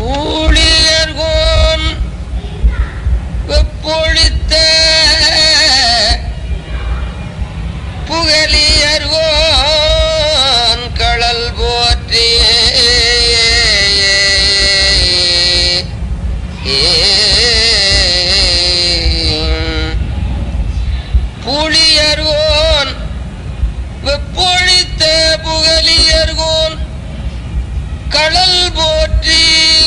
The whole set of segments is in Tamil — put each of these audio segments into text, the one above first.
ஊழியர்கோன் வெப்பொழித்த புகழியர்கோன் கடல் போற்றி புலியர்கோன் வெப்பொழித்த புகழியர்கோன் கடல் போற்றி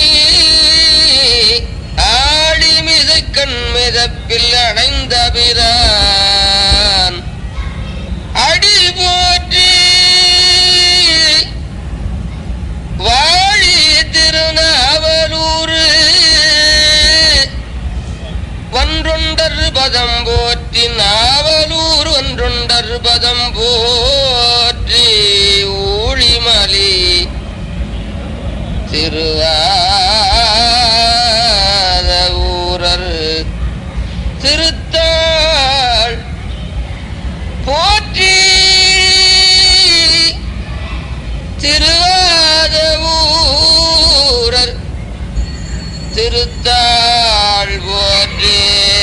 ஆழிமிசை கண் மிதப்பில் அடைந்த பிரான் அடி போற்றி வாழி திருநாவலூர் ஒன்றொண்டர் பதம் போற்றி நாவலூர் ஒன்றொண்டர் பதம் போற்றி ஊழிமலி திருவாத ஊரர் திருத்தாள் போற்றி திருவாத ஊரர் திருத்தாள் போற்றி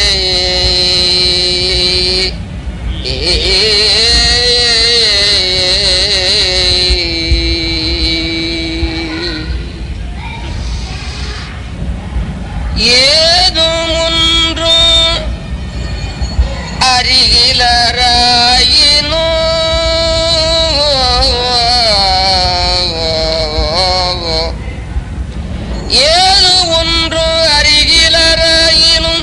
ஏதும் ஒன்றும் அருகிலராயினோ ஏது ஒன்று அருகிலராயினும்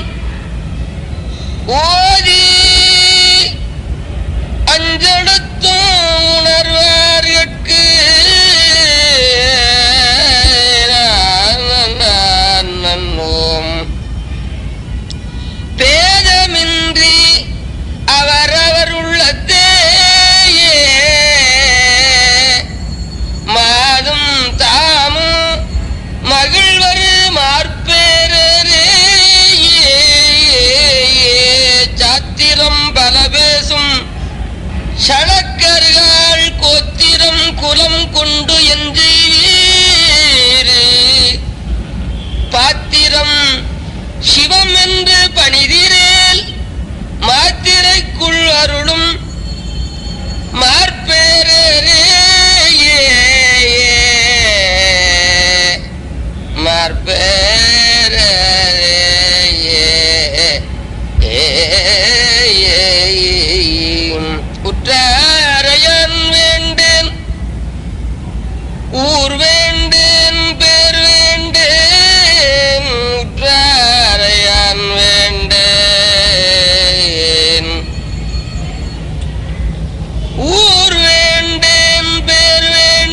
ஓதி அஞ்செழுத்தும் உணர்வார்கட்கு நன்னோம் பேதமின்றி அவரவர் உள்ளத்தேயே மாதும் தாமும் மகிழ்வர் மார்பேரே சாத்திரம் பல பேசும் சளக்கர்கள் கோத்திரம் குலம் கொண்டு எஞ்சீரே பாத்திரம் சிவம் என்று பணிதிரேல் மாத்திரைக்குள் அருளும் மார்பேரே மார்பேரே உற்றாரையன் வேண்டேன் ஊர் வேண்டேன் பேர் வேண்டேன் உற்றாரையான் வேண்டேன் ஊர் வேண்டேன் பேர்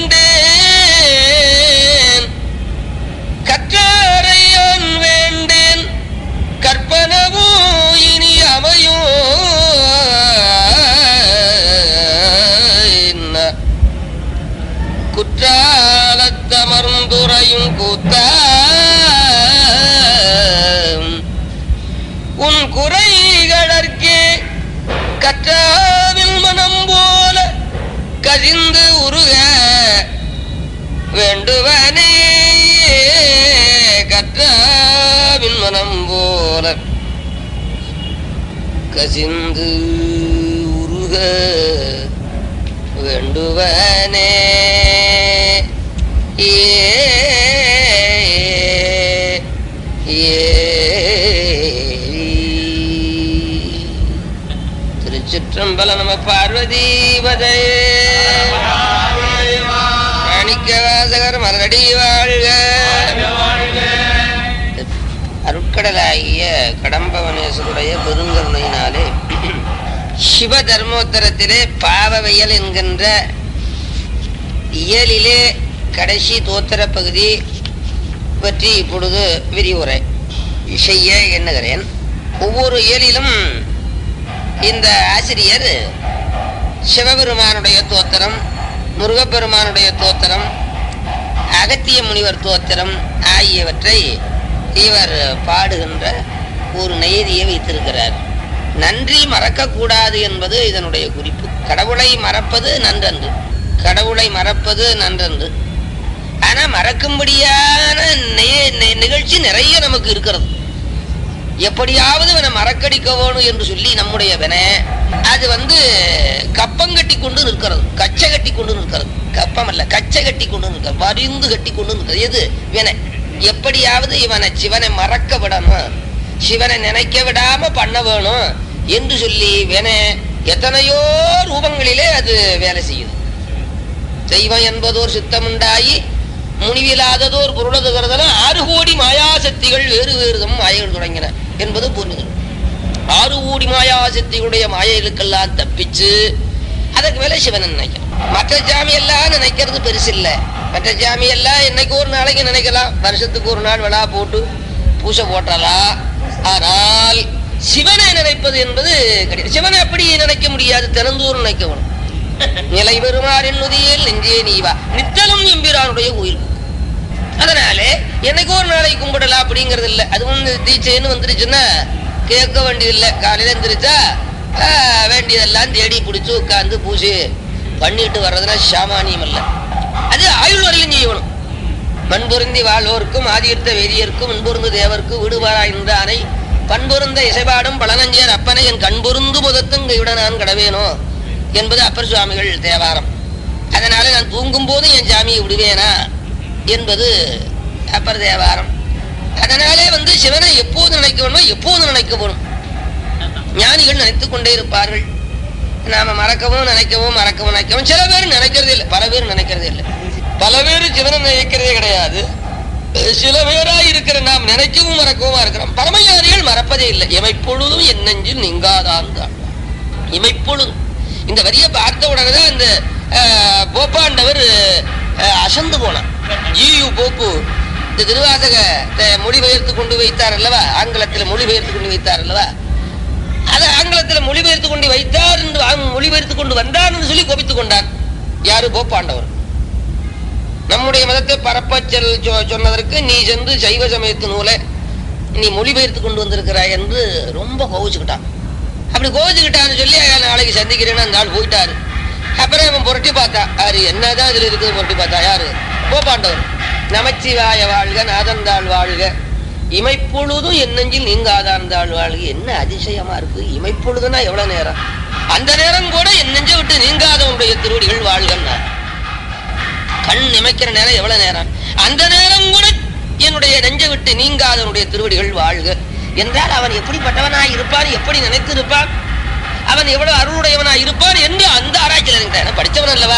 வேண்டேன் கற்றாரையான் வேண்டேன் கற்பனவோ இனி அமையும் குற்றாலத்தமர்ந்துரையும் கூத்தா உன் குறைகளற்கே கற்றாவில் மனம் போல கசிந்து உருக வேண்டுவனே கற்றாவின் மனம் போல கசிந்து உருக வேண்டுவனே ஏ திருச்சிற்றம்பல நம பார்வதீபதே மாணிக்க வாசகர் மலரடி வாழ்க அருட்கடலாகிய கடம்பவனேஸ்வருடைய பெருங்கருணையினாலே சிவ தர்மோத்தரத்திலே பாவவியல் என்கின்ற இயலிலே கடைசி தோத்திர பகுதி பற்றி இப்பொழுது விரிவுரை செய்ய எண்ணுகிறேன் ஒவ்வொரு இயலிலும் இந்த ஆசிரியர் சிவபெருமானுடைய தோத்திரம் முருகப்பெருமானுடைய தோத்திரம் அகத்திய முனிவர் தோத்திரம் ஆகியவற்றை இவர் பாடுகின்ற ஒரு நெய்தியை வைத்திருக்கிறார் நன்றி மறக்கக்கூடாது என்பது இதனுடைய குறிப்பு கடவுளை மறப்பது நன்றன்று கடவுளை மறப்பது நன்றன்று ஆனா மறக்கும்படியான நெய் முயற்சி நிறைய நமக்கு இருக்கிறது எப்படியாவது இவனை மறக்கடிக்க வேணும் என்று சொல்லி நம்முடைய வினை அது வந்து கப்பம் கட்டி கொண்டு நிற்கிறது கச்சை கட்டி கொண்டு நிற்கிறது கப்பம் அல்ல கச்சை கட்டி கொண்டு நிற்கிறது வரிந்து கட்டி கொண்டு நிற்கிறது எது வினை எப்படியாவது இவனை சிவனை மறக்க விடணும் சிவனை நினைக்க விடாம பண்ண வேணும் என்று சொல்லி வினை எத்தனையோ ரூபங்களிலே அது வேலை செய்யுது தெய்வம் என்பதோர் சித்தமுண்டாயி முனிவிலாததோர் பொருளது கருதல ஆறு கோடி மாயாசக்திகள் வேறு வேறுதம் மாயைகள் தொடங்கின என்பது புரிஞ்சுது ஆறு கோடி மாயாசக்திகளுடைய மாயைகளுக்கெல்லாம் தப்பிச்சு அதுக்கு மேல சிவன் நினைக்கணும் மற்ற சாமி எல்லாம் நினைக்கிறது பெருசு இல்ல மற்ற சாமி எல்லாம் என்னைக்கு ஒரு நாளைக்கு நினைக்கலாம் வருஷத்துக்கு ஒரு நாள் விழா போட்டு பூசை போட்டலாம் ஆனால் சிவனை நினைப்பது என்பது கிடையாது சிவனை அப்படி நினைக்க முடியாது தினந்தோறும் நினைக்க வேணும் நிலை பெறுமாறின் நுதியில் நெஞ்சே நீவா நித்தலும் எம்பிரானுடைய உயிர் அதனாலே என்னைக்கு ஒரு நாளைக்கு கும்பிடலாம் அப்படிங்கறது இல்ல அது வந்து தீச்சைன்னு வந்துருச்சுன்னா கேட்க வேண்டியதில்லை காலையில எந்திரிச்சா ஆஹ், வேண்டியதெல்லாம் தேடி பிடிச்சு உட்கார்ந்து பூசி பண்ணிட்டு வர்றதுனா சாமானியம் இல்ல அது ஆயுள் வரையிலும் செய்யணும் மண்பொருந்தி வாழ்வோர்க்கும் ஆதிர்த்த வெறியர்க்கும் முன்பொருந்து தேவர்க்கு விடுவாராய்ந்த அணை பண்பொருந்த இசைபாடும் பழனஞ்சியர் அப்பனை என் கண்பொருந்து முதத்தும் கைவிட நான் கடவேனோ என்பது அப்பர் சுவாமிகள் தேவாரம் அதனால நான் தூங்கும் போது என் சாமியை விடுவேனா என்பது அப்பர் தேவாரம் அதனாலே வந்து சிவனை எப்போது நினைக்க வேணுமோ எப்போது நினைக்க வேணும் ஞானிகள் நினைத்துக் கொண்டே இருப்பார்கள் நாம மறக்கவும் நினைக்கவும் மறக்கவும் நினைக்கவும் சில பேர் நினைக்கிறதே இல்லை பல பேர் நினைக்கிறதே இல்லை பல பேர் சிவனை நினைக்கிறதே கிடையாது சில பேரா இருக்கிற நாம் நினைக்கவும் மறக்கவும் இருக்கிறோம் பரமஞானிகள் மறப்பதே இல்லை எமைப்பொழுதும் என் நெஞ்சில் நீங்காதான் தான் இமைப்பொழுதும் இந்த வரியை பார்த்த உடனேதான் இந்த அஹ், போப்பாண்டவர் அஹ், அசந்து போனார் ஈயு போப்பு இந்த திருவாசகத்தை மொழிபெயர்த்து கொண்டு வைத்தார் அல்லவா ஆங்கிலத்தில் மொழிபெயர்த்து கொண்டு வைத்தார் அல்லவா அதை ஆங்கிலத்தில் மொழிபெயர்த்து கொண்டு வைத்தார் என்று ஆங்~ மொழிபெயர்த்து கொண்டு வந்தார் என்று சொல்லி கோபித்துக் கொண்டார் யாரு போப்பாண்டவர் நம்முடைய மதத்தை பரப்பச் செல் சொ- சொன்னதற்கு நீ சென்று சைவ சமயத்து நூலை நீ மொழிபெயர்த்து கொண்டு வந்திருக்கிறாய் என்று ரொம்ப கோவிச்சுக்கிட்டான் அப்படி கோவிச்சுக்கிட்டான்னு சொல்லி "ஐயா, நாளைக்கு சந்திக்கிறேன்னு அந்த ஆள் போயிட்டாரு அப்புறம் அவன் புரட்டி பார்த்தா யாரு என்னதான் இதுல இருக்குது புரட்டி பார்த்தா யாரு போப்பாண்டவர் நமச்சிவாய வாழ்க நாதந்தாள் வாழ்க இமைப்பொழுதும் என் நெஞ்சில் நீங்காதாந்தாள் வாழ்க என்ன அதிசயமா இருக்கு இமைப்பொழுதுனா எவ்வளவு நேரம் அந்த நேரம் கூட என் நெஞ்சை விட்டு நீங்காதவனுடைய திருவடிகள் வாழ்கன்னா கண் இமைக்கிற நேரம் எவ்வளவு நேரம் அந்த நேரம் கூட என்னுடைய நெஞ்சை விட்டு நீங்காதவனுடைய திருவடிகள் வாழ்க என்றால் அவன் எப்படிப்பட்டவனாய் இருப்பான் எப்படி நினைத்து இருப்பான் அவன் எவ்வளவு அருளுடையவனாய் இருப்பான் என்று அந்த ஆராய்ச்சியில் இருக்கிறான் படித்தவன் அல்லவா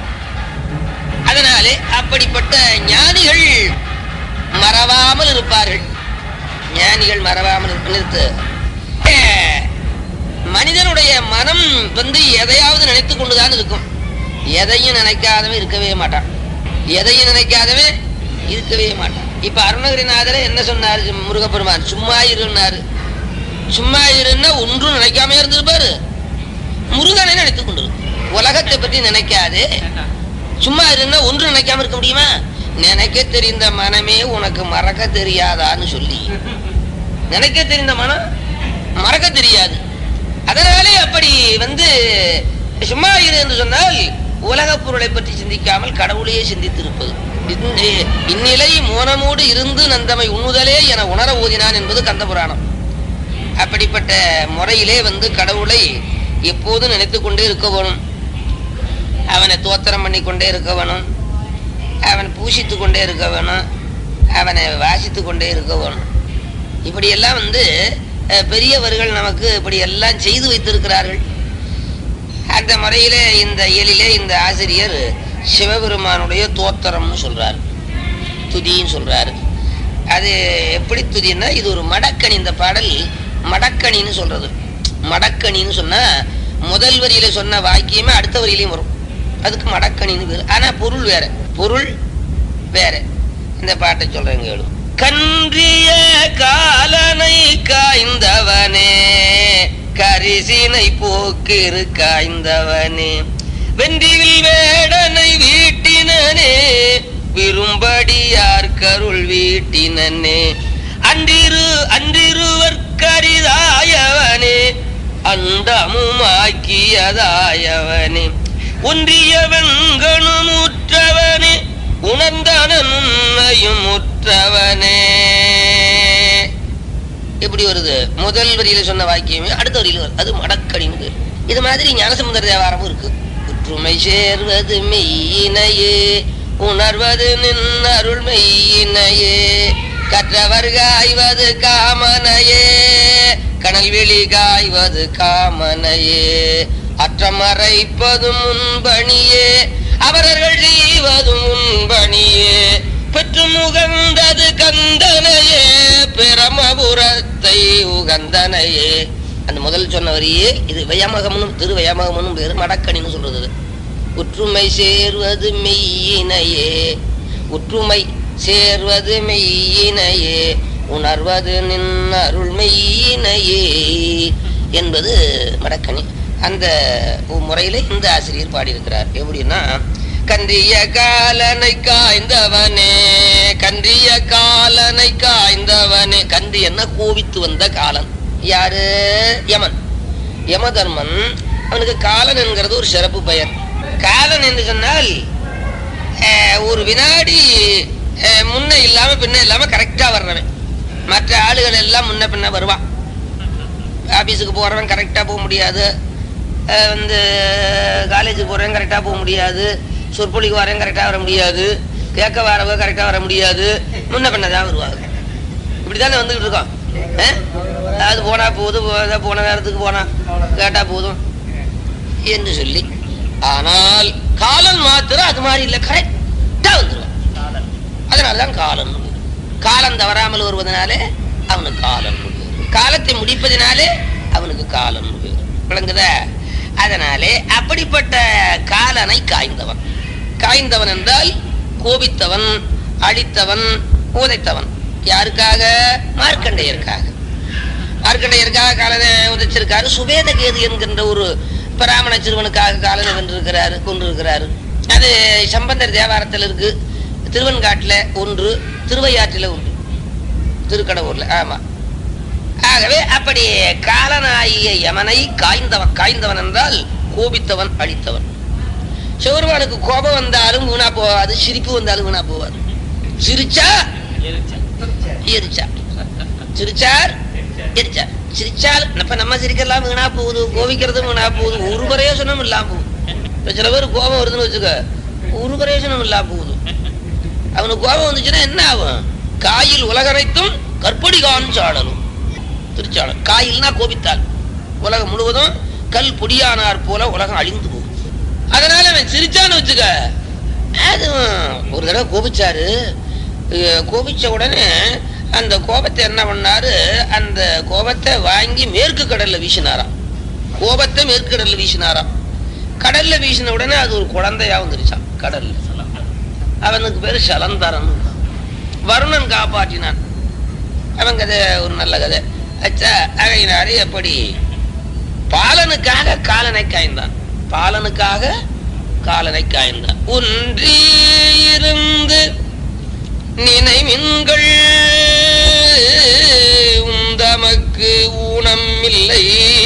அதனாலே அப்படிப்பட்ட ஞானிகள் மறவாமல் இருப்பார்கள் ஞானிகள் மறவாமல் இருக்க- நிறுத்து அஹ், மனிதனுடைய மனம் வந்து எதையாவது நினைத்து கொண்டுதான் இருக்கும் எதையும் நினைக்காதவன் இருக்கவே மாட்டான் எதையும் நினைக்காதவன் இருக்கவே மாட்டான் இப்ப அருணகிரிநாதர் என்ன சொன்னாரு முருகப்பெருமான் சும்மா இருன்னாரு சும்மா இருன்னா ஒன்றும் நினைக்காம இருந்திருப்பாரு முருகனை நினைத்துக் கொண்டிரு உலகத்தை பற்றி நினைக்காது சும்மா இருந்தா ஒன்று நினைக்காம இருக்க முடியுமா நினைக்க தெரிந்த மனமே உனக்கு மறக்க தெரியாதான்னு சொல்லி நினைக்க தெரிந்த மனம் மறக்க தெரியாது அதனாலே அப்படி வந்து சும்மா இரு என்று சொன்னால் உலகப் பொருளை பற்றி சிந்திக்காமல் கடவுளையே சிந்தித்திருப்பது இந்நி- இந்நிலை மோனமோடு இருந்து நந்தமை உண்ணுதலே என உணர ஓதினான் என்பது கந்த புராணம் அப்படிப்பட்ட முறையிலே வந்து கடவுளை எப்போதும் நினைத்துக் கொண்டே இருக்க வேணும் அவனை தோத்திரம் பண்ணி கொண்டே இருக்க வேணும் அவனை பூசித்து கொண்டே இருக்க வேணும் அவனை வாசித்து கொண்டே இருக்க வேணும் இப்படியெல்லாம் வந்து அஹ், பெரியவர்கள் நமக்கு இப்படி எல்லாம் செய்து வைத்திருக்கிறார்கள் அந்த முறையிலே இந்த இயலிலே இந்த ஆசிரியர் சிவபெருமானுடைய தோத்திரம்னு சொல்றார் துதின்னு சொல்றாரு அது எப்படி துதின்னா இது ஒரு மடக்கணி இந்த பாடல் மடக்கணின்னு சொல்றது மடக்கணின்னு சொன்னா முதல் வரியில சொன்ன வாக்கியமே அடுத்த வரியிலையும் வரும் அதுக்கு மடக்கணின்னு பேரு ஆனா பொருள் வேற பொருள் வேற இந்த பாட்டை சொல்றேங்க கேளு கன்றிய காலனை காய்ந்தவனே கரிசினை போக்கிரு காய்ந்தவனே வென்றிவில் வேடனை வீட்டினனே விரும்படியார் கருள் வீட்டினனே அன்றிரு அன்றிருவர்க்கரிதாயவனே அண்டமுமாக்கியதாயவனே ஒன்றியவன் கணுமுற்றவனே உணர்ந்தன உன்னையும் முற்றவனே எப்படி வருது முதல் வரியில சொன்ன வாக்கியமே அடுத்த வரியில வருது அது மடக்கடின்னு பேரு. இது மாதிரி ஞானசமுந்தர தேவாரமும் இருக்கு ஒற்றுமை சேர்வது மெய்யினையே உணர்வது நின் அருள் மெய்யினையே கற்றவர் காய்வது காமனையே கனல் வெளி காய்வது காமனையே அற்றமறைப்பதும் முன்பணியே அவரர்கள் செய்வதும் முன்பணியே பெற்று முகந்தது கந்தனையே பிரமபுரத்தை உகந்தனையே அந்த முதல் சொன்ன வரியே இது வயமகமனும் திரு வயமகமனும் பேரு மடக்கணின்னு சொல்றது இது. ஒற்றுமை சேர்வது மெய்யினையே ஒற்றுமை சேர்வது மெய்யினையே உணர்வது நின் அருள் மெய்யினையே என்பது மடக்கணி அந்த முறையில இந்த ஆசிரியர் பாடியிருக்கிறார் எப்படின்னா கன்றிய காலனை காய்ந்தவனே கன்றிய காலனை காய்ந்தவனே கன்றி என்ன கோவித்து வந்த காலன் யாரு யமன் யமதர்மன் அவனுக்கு காலன் என்கிறது ஒரு சிறப்பு பெயர் காலன் என்று சொன்னால் அஹ், ஒரு வினாடி அஹ், முன்ன இல்லாம பின்ன இல்லாம கரெக்டா வர்றவன் மற்ற ஆளுகள் எல்லாம் முன்ன பின்ன வருவான் ஆபீஸுக்கு போறவன் கரெக்டா போக முடியாது அஹ், வந்து காலேஜுக்கு போறவன் கரெக்டா போக முடியாது சொற்பொழிக்கு வரவன் கரெக்டா வர முடியாது கேட்க வரவங்க கரெக்டா வர முடியாது முன்ன பின்ன தான் வருவாங்க இப்படித்தானே வந்துகிட்டு இருக்கோம் அஹ்? அது போனா போதும் போ- போன நேரத்துக்கு போனா கேட்டா போதும் என்று சொல்லி ஆனால் காலன் மாத்திரம் அது மாதிரி இல்லை கரெக்டா வந்துடும் அதனாலதான் காலன் காலம் தவறாமல் வருவதனாலே அவனுக்கு காலன் காலத்தை முடிப்பதினாலே அவனுக்கு காலன் விளங்குதா அதனாலே அப்படிப்பட்ட காலனை காய்ந்தவன் காய்ந்தவன் என்றால் கோபித்தவன் அழித்தவன் உதைத்தவன் யாருக்காக மார்க்கண்டையருக்காக மார்க்கண்டையருக்காக காலனை உதைச்சிருக்காரு சுவேத கேது என்கின்ற ஒரு பிராமண சிறுவனுக்காக காலனை வென்றிருக்கிறாரு கொண்டிருக்கிறாரு அது சம்பந்தர் தேவாரத்தில் இருக்கு திருவன்காட்டுல ஒன்று திருவையாற்றில ஒன்று திருக்கடவுர்ல ஆமா ஆகவே அப்படி காலனாகிய யமனை காய்ந்தவன் காய்ந்தவன் என்றால் கோபித்தவன் அழித்தவன் சிவருமானுக்கு கோபம் வந்தாலும் வீணா போகாது சிரிப்பு வந்தாலும் வீணா போகாது சிரிச்சா எரிச்சா சிரிச்சார் எரிச்சா சிரிச்சால் இப்ப நம்ம சிரிக்கலாம் வீணா போகுது கோபிக்கிறதும் வீணா போகுது ஒரு பிரயோஜனம் இல்லாம போகுது இப்ப சில பேர் கோபம் வருதுன்னு வச்சுக்க ஒரு பிரயோஜனம் இல்லாம போகுது அவனுக்கு கோபம் வந்துச்சுன்னா என்ன ஆகும் காயில் உலகனைத்தும் கற்படிகான் சாடலும் திருச்சாளர் காயில்னா கோபித்தால் உலகம் முழுவதும் கல் பொடியானார் போல உலகம் அழிந்து போகும் அதனால அவன் சிரிச்சான்னு வச்சுக்க அது ஒரு தடவை கோபிச்சாரு அஹ் கோபிச்ச உடனே அந்த கோபத்தை என்ன பண்ணாரு அந்த கோபத்தை வாங்கி மேற்கு கடல்ல வீசினாராம் கோபத்தை மேற்கு கடல்ல வீசினாராம் கடல்ல வீசின உடனே அது ஒரு குழந்தையா வந்துருச்சான் கடல்ல அவனுக்கு பேரு சலந்தரன் வருணன் காப்பாற்றினான் அவன் கதை ஒரு நல்ல கதை அச்சா அகையினாரு எப்படி பாலனுக்காக காலனை காய்ந்தான் பாலனுக்காக காலனை காய்ந்தான் ஒன்றி இருந்து நினைவின்கள் உந்தமக்கு ஊனம் இல்லை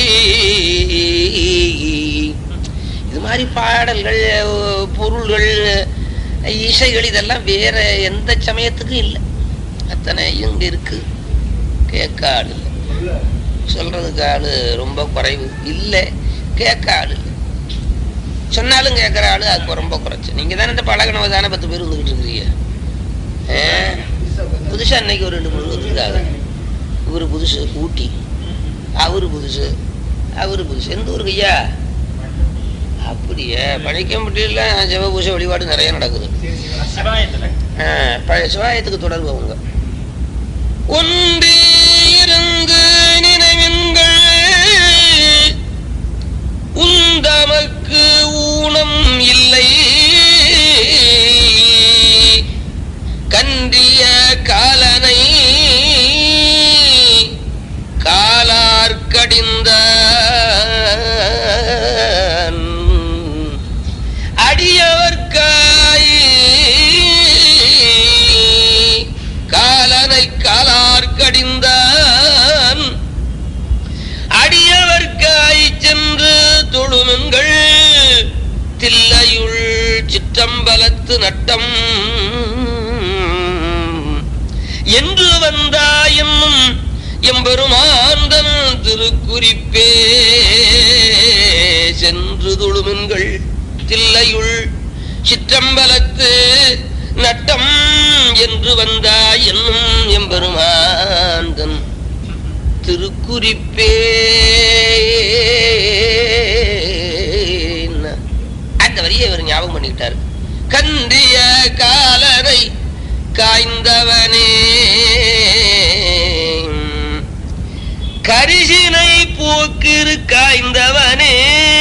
இது மாதிரி பாடல்கள் பொருள்கள் இசைகள் இதெல்லாம் வேற எந்த சமயத்துக்கும் இல்லை அத்தனை இங்க இருக்கு கேட்க ஆள் இல்லை சொல்றதுக்கு ஆளு ரொம்ப குறைவு இல்லை கேட்க ஆள் இல்லை சொன்னாலும் கேட்குற ஆளு அது ரொம்ப குறைச்சு நீங்க தானே இந்த பழகினவ தானே பத்து பேர் வந்துகிட்டு இருக்கிறீங்க ஆ? புதுசா இன்னைக்கு ஒரு ரெண்டு மூணு வந்துருக்காங்க இவரு புதுசு ஊட்டி அவரு புதுசு அவரு புதுசு எந்த ஊருக்கு ஐயா அப்படியே பணிக்க முடியல சிவபூசை வழிபாடு நிறைய நடக்குது ஆ, பழைய சிவாயத்துக்கு தொடர்பு அவங்க ஒன்றே இருந்து நினைவின்கள் உந்தமக்கு ஊனம் இல்லை கன்றிய காலனை காலார்கடிந்த அடியவர்காய் காலனை காலார்கடிந்தான் அடியவர்காய் சென்று தொழுமெங்கள் தில்லையுள் சிற்றம்பலத்து நட்டம் என்று வந்தாயென்னும் எம்பெருமாந்தன் திருக்குறிப்பே சென்று தொழுமின்கள் தில்லையுள் சிற்றம்பலத்து நட்டம் என்று வந்தாய் என்னும் எம்பெருமாந்தன் திருக்குறிப்பே அந்த வரியை இவர் ஞாபகம் பண்ணிக்கிட்டாரு கந்திய காலரை காய்ந்தவனே கரிசினை போக்கிரு காய்ந்தவனே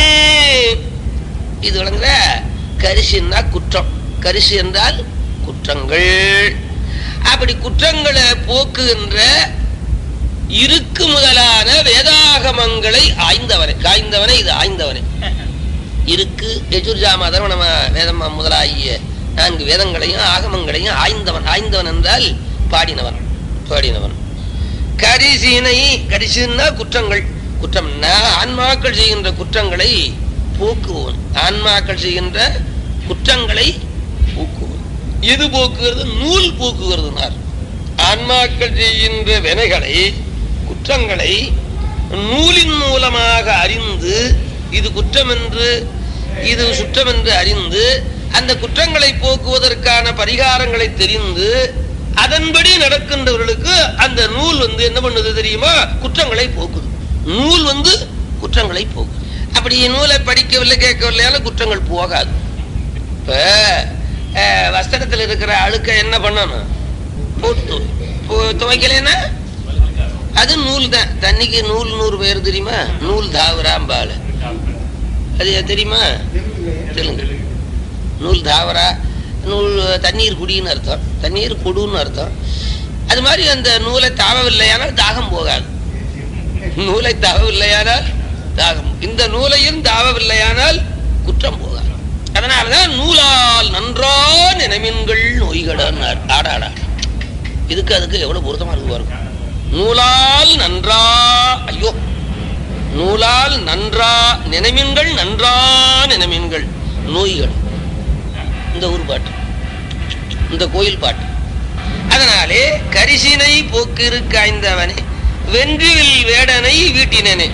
இது விளங்குற கரிசின்னா குற்றம் கரிசி என்றால் குற்றங்கள் அப்படி குற்றங்களை போக்குகின்ற இருக்கு முதலான வேதாகமங்களை ஆய்ந்தவனை காய்ந்தவனை இது ஆய்ந்தவனை இருக்கு யஜுர்ஜாம அதர்வணம வேதம் முதலாகிய நான்கு வேதங்களையும் ஆகமங்களையும் ஆய்ந்தவன் ஆய்ந்தவன் என்றால் பாடினவன் பாடினவன் கரிசினை கரிசின்னா குற்றங்கள் குற்றம்னா ஆன்மாக்கள் செய்கின்ற குற்றங்களை போக்குவோன் ஆன்மாக்கள் செய்கின்ற குற்றங்களை போக்குவோன் எது போக்குகிறது நூல் போக்குகிறதுனார் ஆன்மாக்கள் செய்கின்ற வினைகளை குற்றங்களை நூலின் மூலமாக அறிந்து இது குற்றம் என்று இது சுற்றம் என்று அறிந்து அந்த குற்றங்களை போக்குவதற்கான பரிகாரங்களை தெரிந்து அதன்படி நடக்கின்றவர்களுக்கு அந்த நூல் வந்து என்ன பண்ணுது தெரியுமா குற்றங்களை போக்குது நூல் வந்து குற்றங்களை போக்குது அப்படி நூலை படிக்கவில்லை கேட்கவில்லையால குற்றங்கள் போகாது இப்ப அஹ், வஸ்திரத்துல இருக்கிற அழுக்க என்ன பண்ணணும் போட்டு போ- துவைக்கலைன்னா அது நூல் தான் தண்ணிக்கு நூல் நூறு பேர் தெரியுமா நூல் தாவராம்பாள் அது தெரியுமா தெலுங்கு நூல் தாவரா நூல் தண்ணீர் குடின்னு அர்த்தம் தண்ணீர் கொடுன்னு அர்த்தம் அது மாதிரி அந்த நூலை தாவவில்லையானால் தாகம் போகாது நூலை தாவவில்லையானால் தாகம் இந்த நூலையும் தாவவில்லையானால் குற்றம் போகாது அதனாலதான் நூலால் நன்றா நினைமின்கள் நோய்கடன் ஆடாடா இதுக்கு அதுக்கு எவ்வளவு பொருத்தமா இருக்கு பாருங்க நூலால் நன்றா ஐயோ நூலால் நன்றா நினைமின்கள் நன்றா நினைமின்கள் நோய்கள் இந்த ஊர் பாட்டு இந்த கோயில் பாட்டு அதனாலே கரிசினை போக்கிரு காய்ந்தவனே வென்றிவில் வேடனை வீட்டினேனே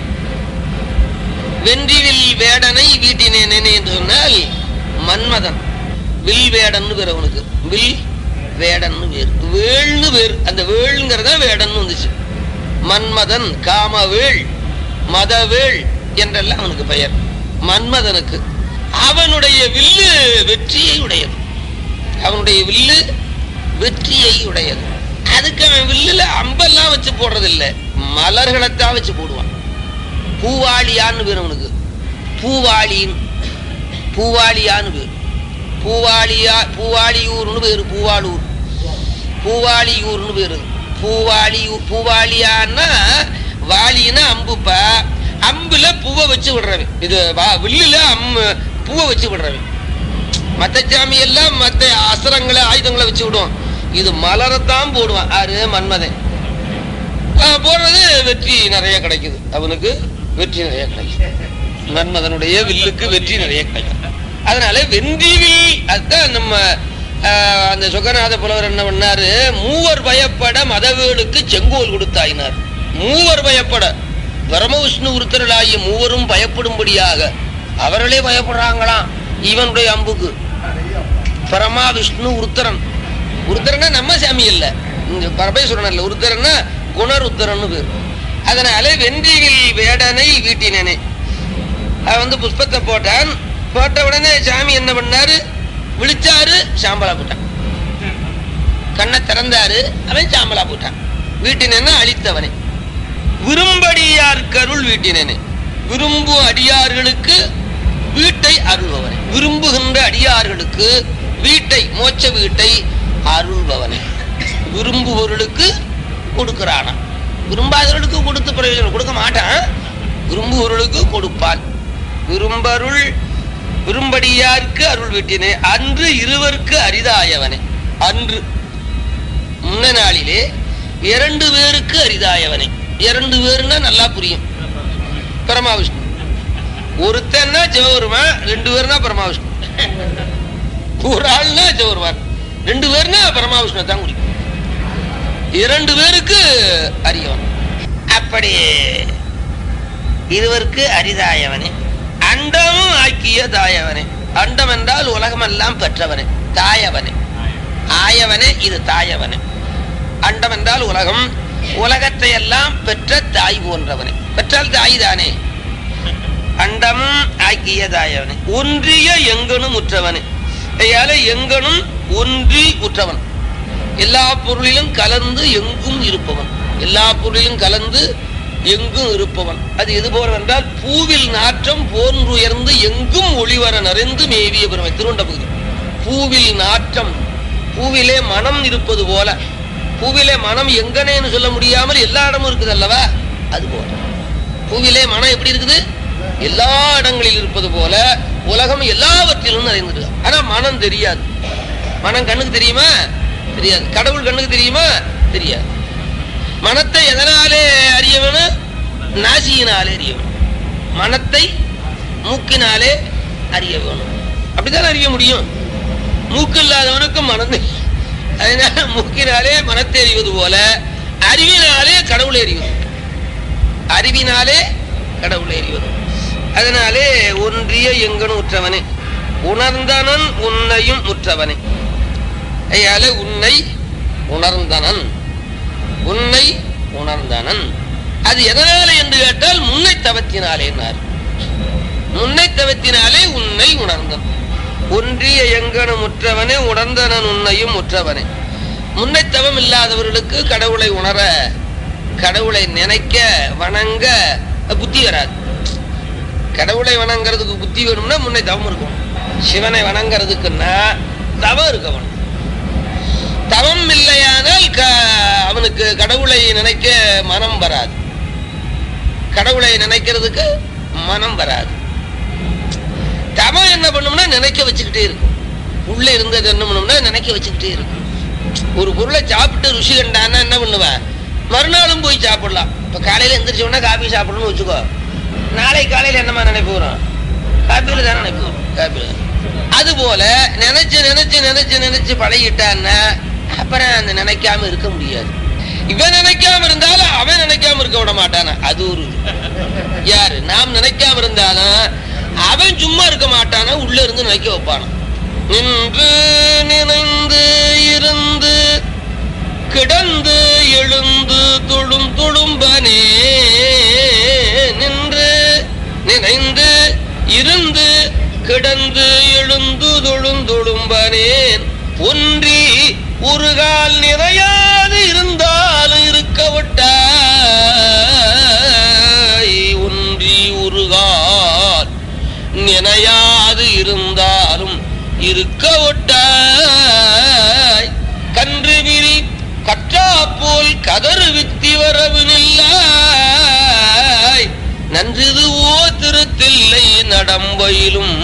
வென்றிவில் வேடனை வீட்டினேனே என்று சொன்னால் மன்மதன் வில் வேடன்னு பேர் அவனுக்கு வில் வேடன்னு பேர் வேள்னு பேர் அந்த வேள்ங்கிறத வேடன்னு வந்துச்சு மன்மதன் காமவேள் மதவேள் என்றெல்லாம் அவனுக்கு பெயர் மன்மதனுக்கு அவனுடைய வில்லு வெற்றியை உடையது அவனுடைய வில்லு வெற்றியை உடையது அதுக்கு அவன் வில்லுல அம்பெல்லாம் வச்சு போடுறது இல்ல மலர்களைத்தான் வச்சு போடுவான் பூவாளியான்னு பேர் அவனுக்கு பூவாளின்னு பூவாளியான்னு பேர் பூவாளியா பூவாளியூர்னு பேரு பூவாளூர் பூவாளியூர்னு பேரு பூவாளியூர் பூவாளியான்னா வாளின்னா அம்புப்பா அம்புல பூவை வச்சு விடுறவன் இது வா- வில்லுல அம்மு பூவை வச்சு விடுறவன் மத்த சாமி எல்லாம் மத்த அஸ்திரங்களை ஆயுதங்களை வச்சு விடுவான் இது மலரத்தான் போடுவான் ஆறு மன்மதன் ஆஹ் போடுறது வெற்றி நிறைய கிடைக்குது அவனுக்கு வெற்றி நிறைய கிடைக்குது மன்மதனுடைய வில்லுக்கு வெற்றி நிறைய கிடைக்கும் அதனால வென்றிவில் அதுதான் நம்ம ஆஹ், அந்த சுகநாத புலவர் என்ன பண்ணாரு மூவர் பயப்பட மதவேளுக்கு செங்கோல் கொடுத்தாயினார் மூவர் பயப்பட பரமவிஷ்ணு உருத்தரலாகிய மூவரும் பயப்படும்படியாக அவர்களே பயப்படுறாங்களாம் இவனுடைய அம்புக்கு பரமா விஷ்ணு உருத்தரன் உருத்தரன்னா நம்ம சாமி இல்ல இங்க பரமேஸ்வரன் இல்ல உருத்தரன்னா குணருத்தரன்னு பேர் அதனால வென்றியில் வேடனை வீட்டினேனே அவன் வந்து புஷ்பத்தை போட்டான் போட்ட உடனே சாமி என்ன பண்ணாரு விழிச்சாரு சாம்பலா போட்டான் கண்ணை திறந்தாரு அவன் சாம்பலா போட்டான் வீட்டினேன்னா அழித்தவனே விரும்படியார்க்கருள் வீட்டினேனே விரும்பும் அடியார்களுக்கு வீட்டை அருள்பவனே விரும்புகின்ற அடியார்களுக்கு வீட்டை மோட்ச வீட்டை அருள்பவனே விரும்புபவர்களுக்கு கொடுக்கிறானா விரும்பாதவர்களுக்கு கொடுத்து பிரயோஜனம் கொடுக்க மாட்டான் விரும்புபவர்களுக்கு கொடுப்பான் விரும்பருள் விரும்படியார்க்கு அருள் வீட்டினே அன்று இருவருக்கு அரிதாயவனே அன்று முன்ன நாளிலே இரண்டு பேருக்கு அரிதாயவனே இரண்டு பேருன்னா நல்லா புரியும் பரமாவிஷ்ணு ஒருத்தன்னா சிவபெருமான் ரெண்டு பேர்னா பரமாவிஷ்ணு ஒரு ஆள்னா சிவபெருமான் ரெண்டு பேர்னா பரமாவிஷ்ணு தான் குறிக்கும் இரண்டு பேருக்கு அறியவன் அப்படி இருவருக்கு அரிதாயவனே அண்டமும் ஆக்கிய தாயவனே அண்டம் என்றால் உலகமெல்லாம் பெற்றவனே தாயவனே ஆயவனே இது தாயவனே அண்டம் என்றால் உலகம் உலகத்தை எல்லாம் பெற்ற தாய் போன்றவனே பெற்றால் தாய் தானே அண்டமும் ஆக்கிய தாயவனே ஒன்றிய எங்கனும் உற்றவனே ஐயால எங்கனும் ஒன்றி உற்றவன் எல்லா பொருளிலும் கலந்து எங்கும் இருப்பவன் எல்லா பொருளிலும் கலந்து எங்கும் இருப்பவன் அது எது போல என்றால் பூவில் நாற்றம் போன்றுயர்ந்து எங்கும் ஒளிவர நிறைந்து மேவிய பெருமை திருவண்ட பகுதி பூவில் நாற்றம் பூவிலே மனம் இருப்பது போல பூவிலே மனம் எங்கனேன்னு சொல்ல முடியாமல் எல்லா இடமும் இருக்குது அல்லவா அது போல பூவிலே மனம் எப்படி இருக்குது எல்லா இடங்களில் இருப்பது போல உலகம் எல்லாவற்றிலும் நிறைந்திருக்கு ஆனா மனம் தெரியாது மனம் கண்ணுக்கு தெரியுமா தெரியாது கடவுள் கண்ணுக்கு தெரியுமா தெரியாது மனத்தை எதனாலே அறிய வேணும் நாசியினாலே அறிய வேணும் மனத்தை மூக்கினாலே அறிய வேணும் அப்படிதான் அறிய முடியும் மூக்கு இல்லாதவனுக்கு மனம் தெரியும். அதனால மூக்கினாலே மனத்தை அறிவது போல அறிவினாலே கடவுளை அறிவது அறிவினாலே கடவுளை அறிவது அதனாலே ஒன்றிய எங்கனும் உற்றவனே உணர்ந்தனன் உன்னையும் உற்றவனே ஐயால உன்னை உணர்ந்தனன் உன்னை உணர்ந்தனன் அது எதனால என்று கேட்டால் முன்னை தவத்தினாலேனார் முன்னை தவத்தினாலே உன்னை உணர்ந்தன் ஒன்றிய எங்கனும் உற்றவனே உணர்ந்தனன் உன்னையும் உற்றவனே முன்னை தவம் இல்லாதவர்களுக்கு கடவுளை உணர கடவுளை நினைக்க வணங்க புத்தி வராது கடவுளை வணங்குறதுக்கு புத்தி வேணும்னா முன்னை தவம் இருக்கும் சிவனை வணங்குறதுக்குன்னா தவம் இருக்கவன் தவம் இல்லையானால் க- அவனுக்கு கடவுளை நினைக்க மனம் வராது கடவுளை நினைக்கிறதுக்கு மனம் வராது தவம் என்ன பண்ணும்னா நினைக்க வச்சுக்கிட்டே இருக்கும் உள்ள இருந்தது என்ன பண்ணும்னா நினைக்க வச்சுக்கிட்டே இருக்கும் ஒரு பொருளை சாப்பிட்டு ருசி கண்டான்னா என்ன பண்ணுவேன் மறுநாளும் போய் சாப்பிடலாம் இப்ப காலையில எந்திரிச்ச உடனே காபி சாப்பிடணும்னு வச்சுக்கோ நாளை காலையில என்னமா நினைப்பு வரும் காப்பியில தானே நினைப்பு வரும் காப்பியில அது போல நினைச்சு நினைச்சு நினைச்சு நினைச்சு பழகிட்டான்னா அப்புறம் அந்த நினைக்காம இருக்க முடியாது இவன் நினைக்காம இருந்தாலும் அவன் நினைக்காம இருக்க விட மாட்டானா அது ஒரு இது. யாரு நாம் நினைக்காம இருந்தாலும் அவன் சும்மா இருக்க மாட்டானா உள்ள இருந்து நினைக்க வைப்பானா நின்று நினைந்து இருந்து கிடந்து எழுந்து துளும் துளும்பனே நின்று நினைந்து இருந்து கிடந்து எழுந்து தொழுந்துழும்பனேன் ஒன்றி ஒரு கால் நிறையாது இருந்தாலும் இருக்க விட்டாய் ஒன்றி ஒரு கால் நினையாது இருந்தாலும் இருக்க விட்டாய் கன்று விரி கற்றா போல் கதறு வித்தி வரவு நில்லாய் நன்றிதுவோ திருத்தில்லை நடம்பயிலும்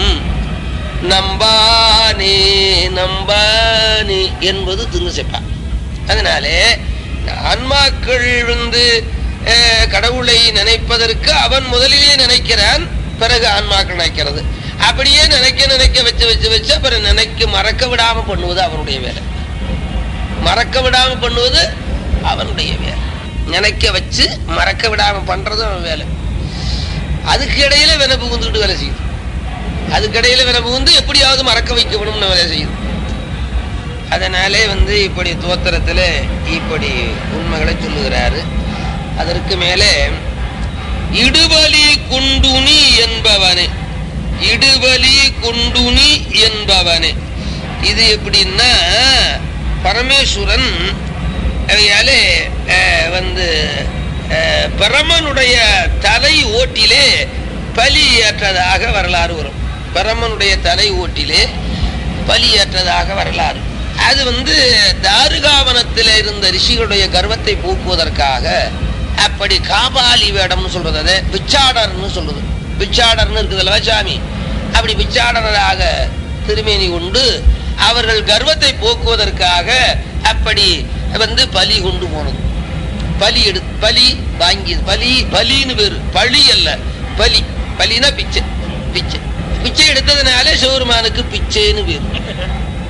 நம்பானே நம்பானே என்பது திருசெப்பா அதனாலே ஆன்மாக்கள் வந்து அஹ், கடவுளை நினைப்பதற்கு அவன் முதலிலே நினைக்கிறான் பிறகு ஆன்மாக்கள் நினைக்கிறது அப்படியே நினைக்க நினைக்க வச்சு வச்சு வச்சு அப்புறம் நினைக்க மறக்க விடாம பண்ணுவது அவனுடைய வேலை மறக்க விடாம பண்ணுவது அவனுடைய வேலை நினைக்க வச்சு மறக்க விடாம பண்றது அவன் வேலை அதுக்கு இடையில வினை புகுந்துட்டு வேலை செய்யுது அதுக்கு இடையில வினை புகுந்து எப்படியாவது மறக்க வைக்கணும்னு வேலை செய்யுது அதனாலே வந்து இப்படி தோத்திரத்துல இப்படி உண்மைகளை சொல்லுகிறாரு அதற்கு மேலே இடுபலி குண்டுனி என்பவனே இடுபலி குண்டுனி என்பவனே இது எப்படின்னா பரமேஸ்வரன் அவையாலே அஹ், வந்து அஹ், பிரமனுடைய தலை ஓட்டிலே பலி ஏற்றதாக வரலாறு வரும் பிரமனுடைய தலை ஓட்டிலே பலி ஏற்றதாக வரலாறு அது வந்து தாருகாவனத்தில் இருந்த ரிஷிகளுடைய கர்வத்தை போக்குவதற்காக அப்படி காபாலி வேடம்னு சொல்றது அது பிச்சாடர்னு சொல்றது பிச்சாடர்னு இருக்குதுல்ல சாமி அப்படி பிச்சாடராக திருமேனி கொண்டு அவர்கள் கர்வத்தை போக்குவதற்காக அப்படி வந்து பலி கொண்டு போனது பலி எடு பலி வாங்கி பலி பலின்னு பேரு பழி அல்ல பலி பலினா பிச்சை பிச்சை பிச்சை எடுத்ததுனால சிவருமானுக்கு பிச்சைன்னு பேரு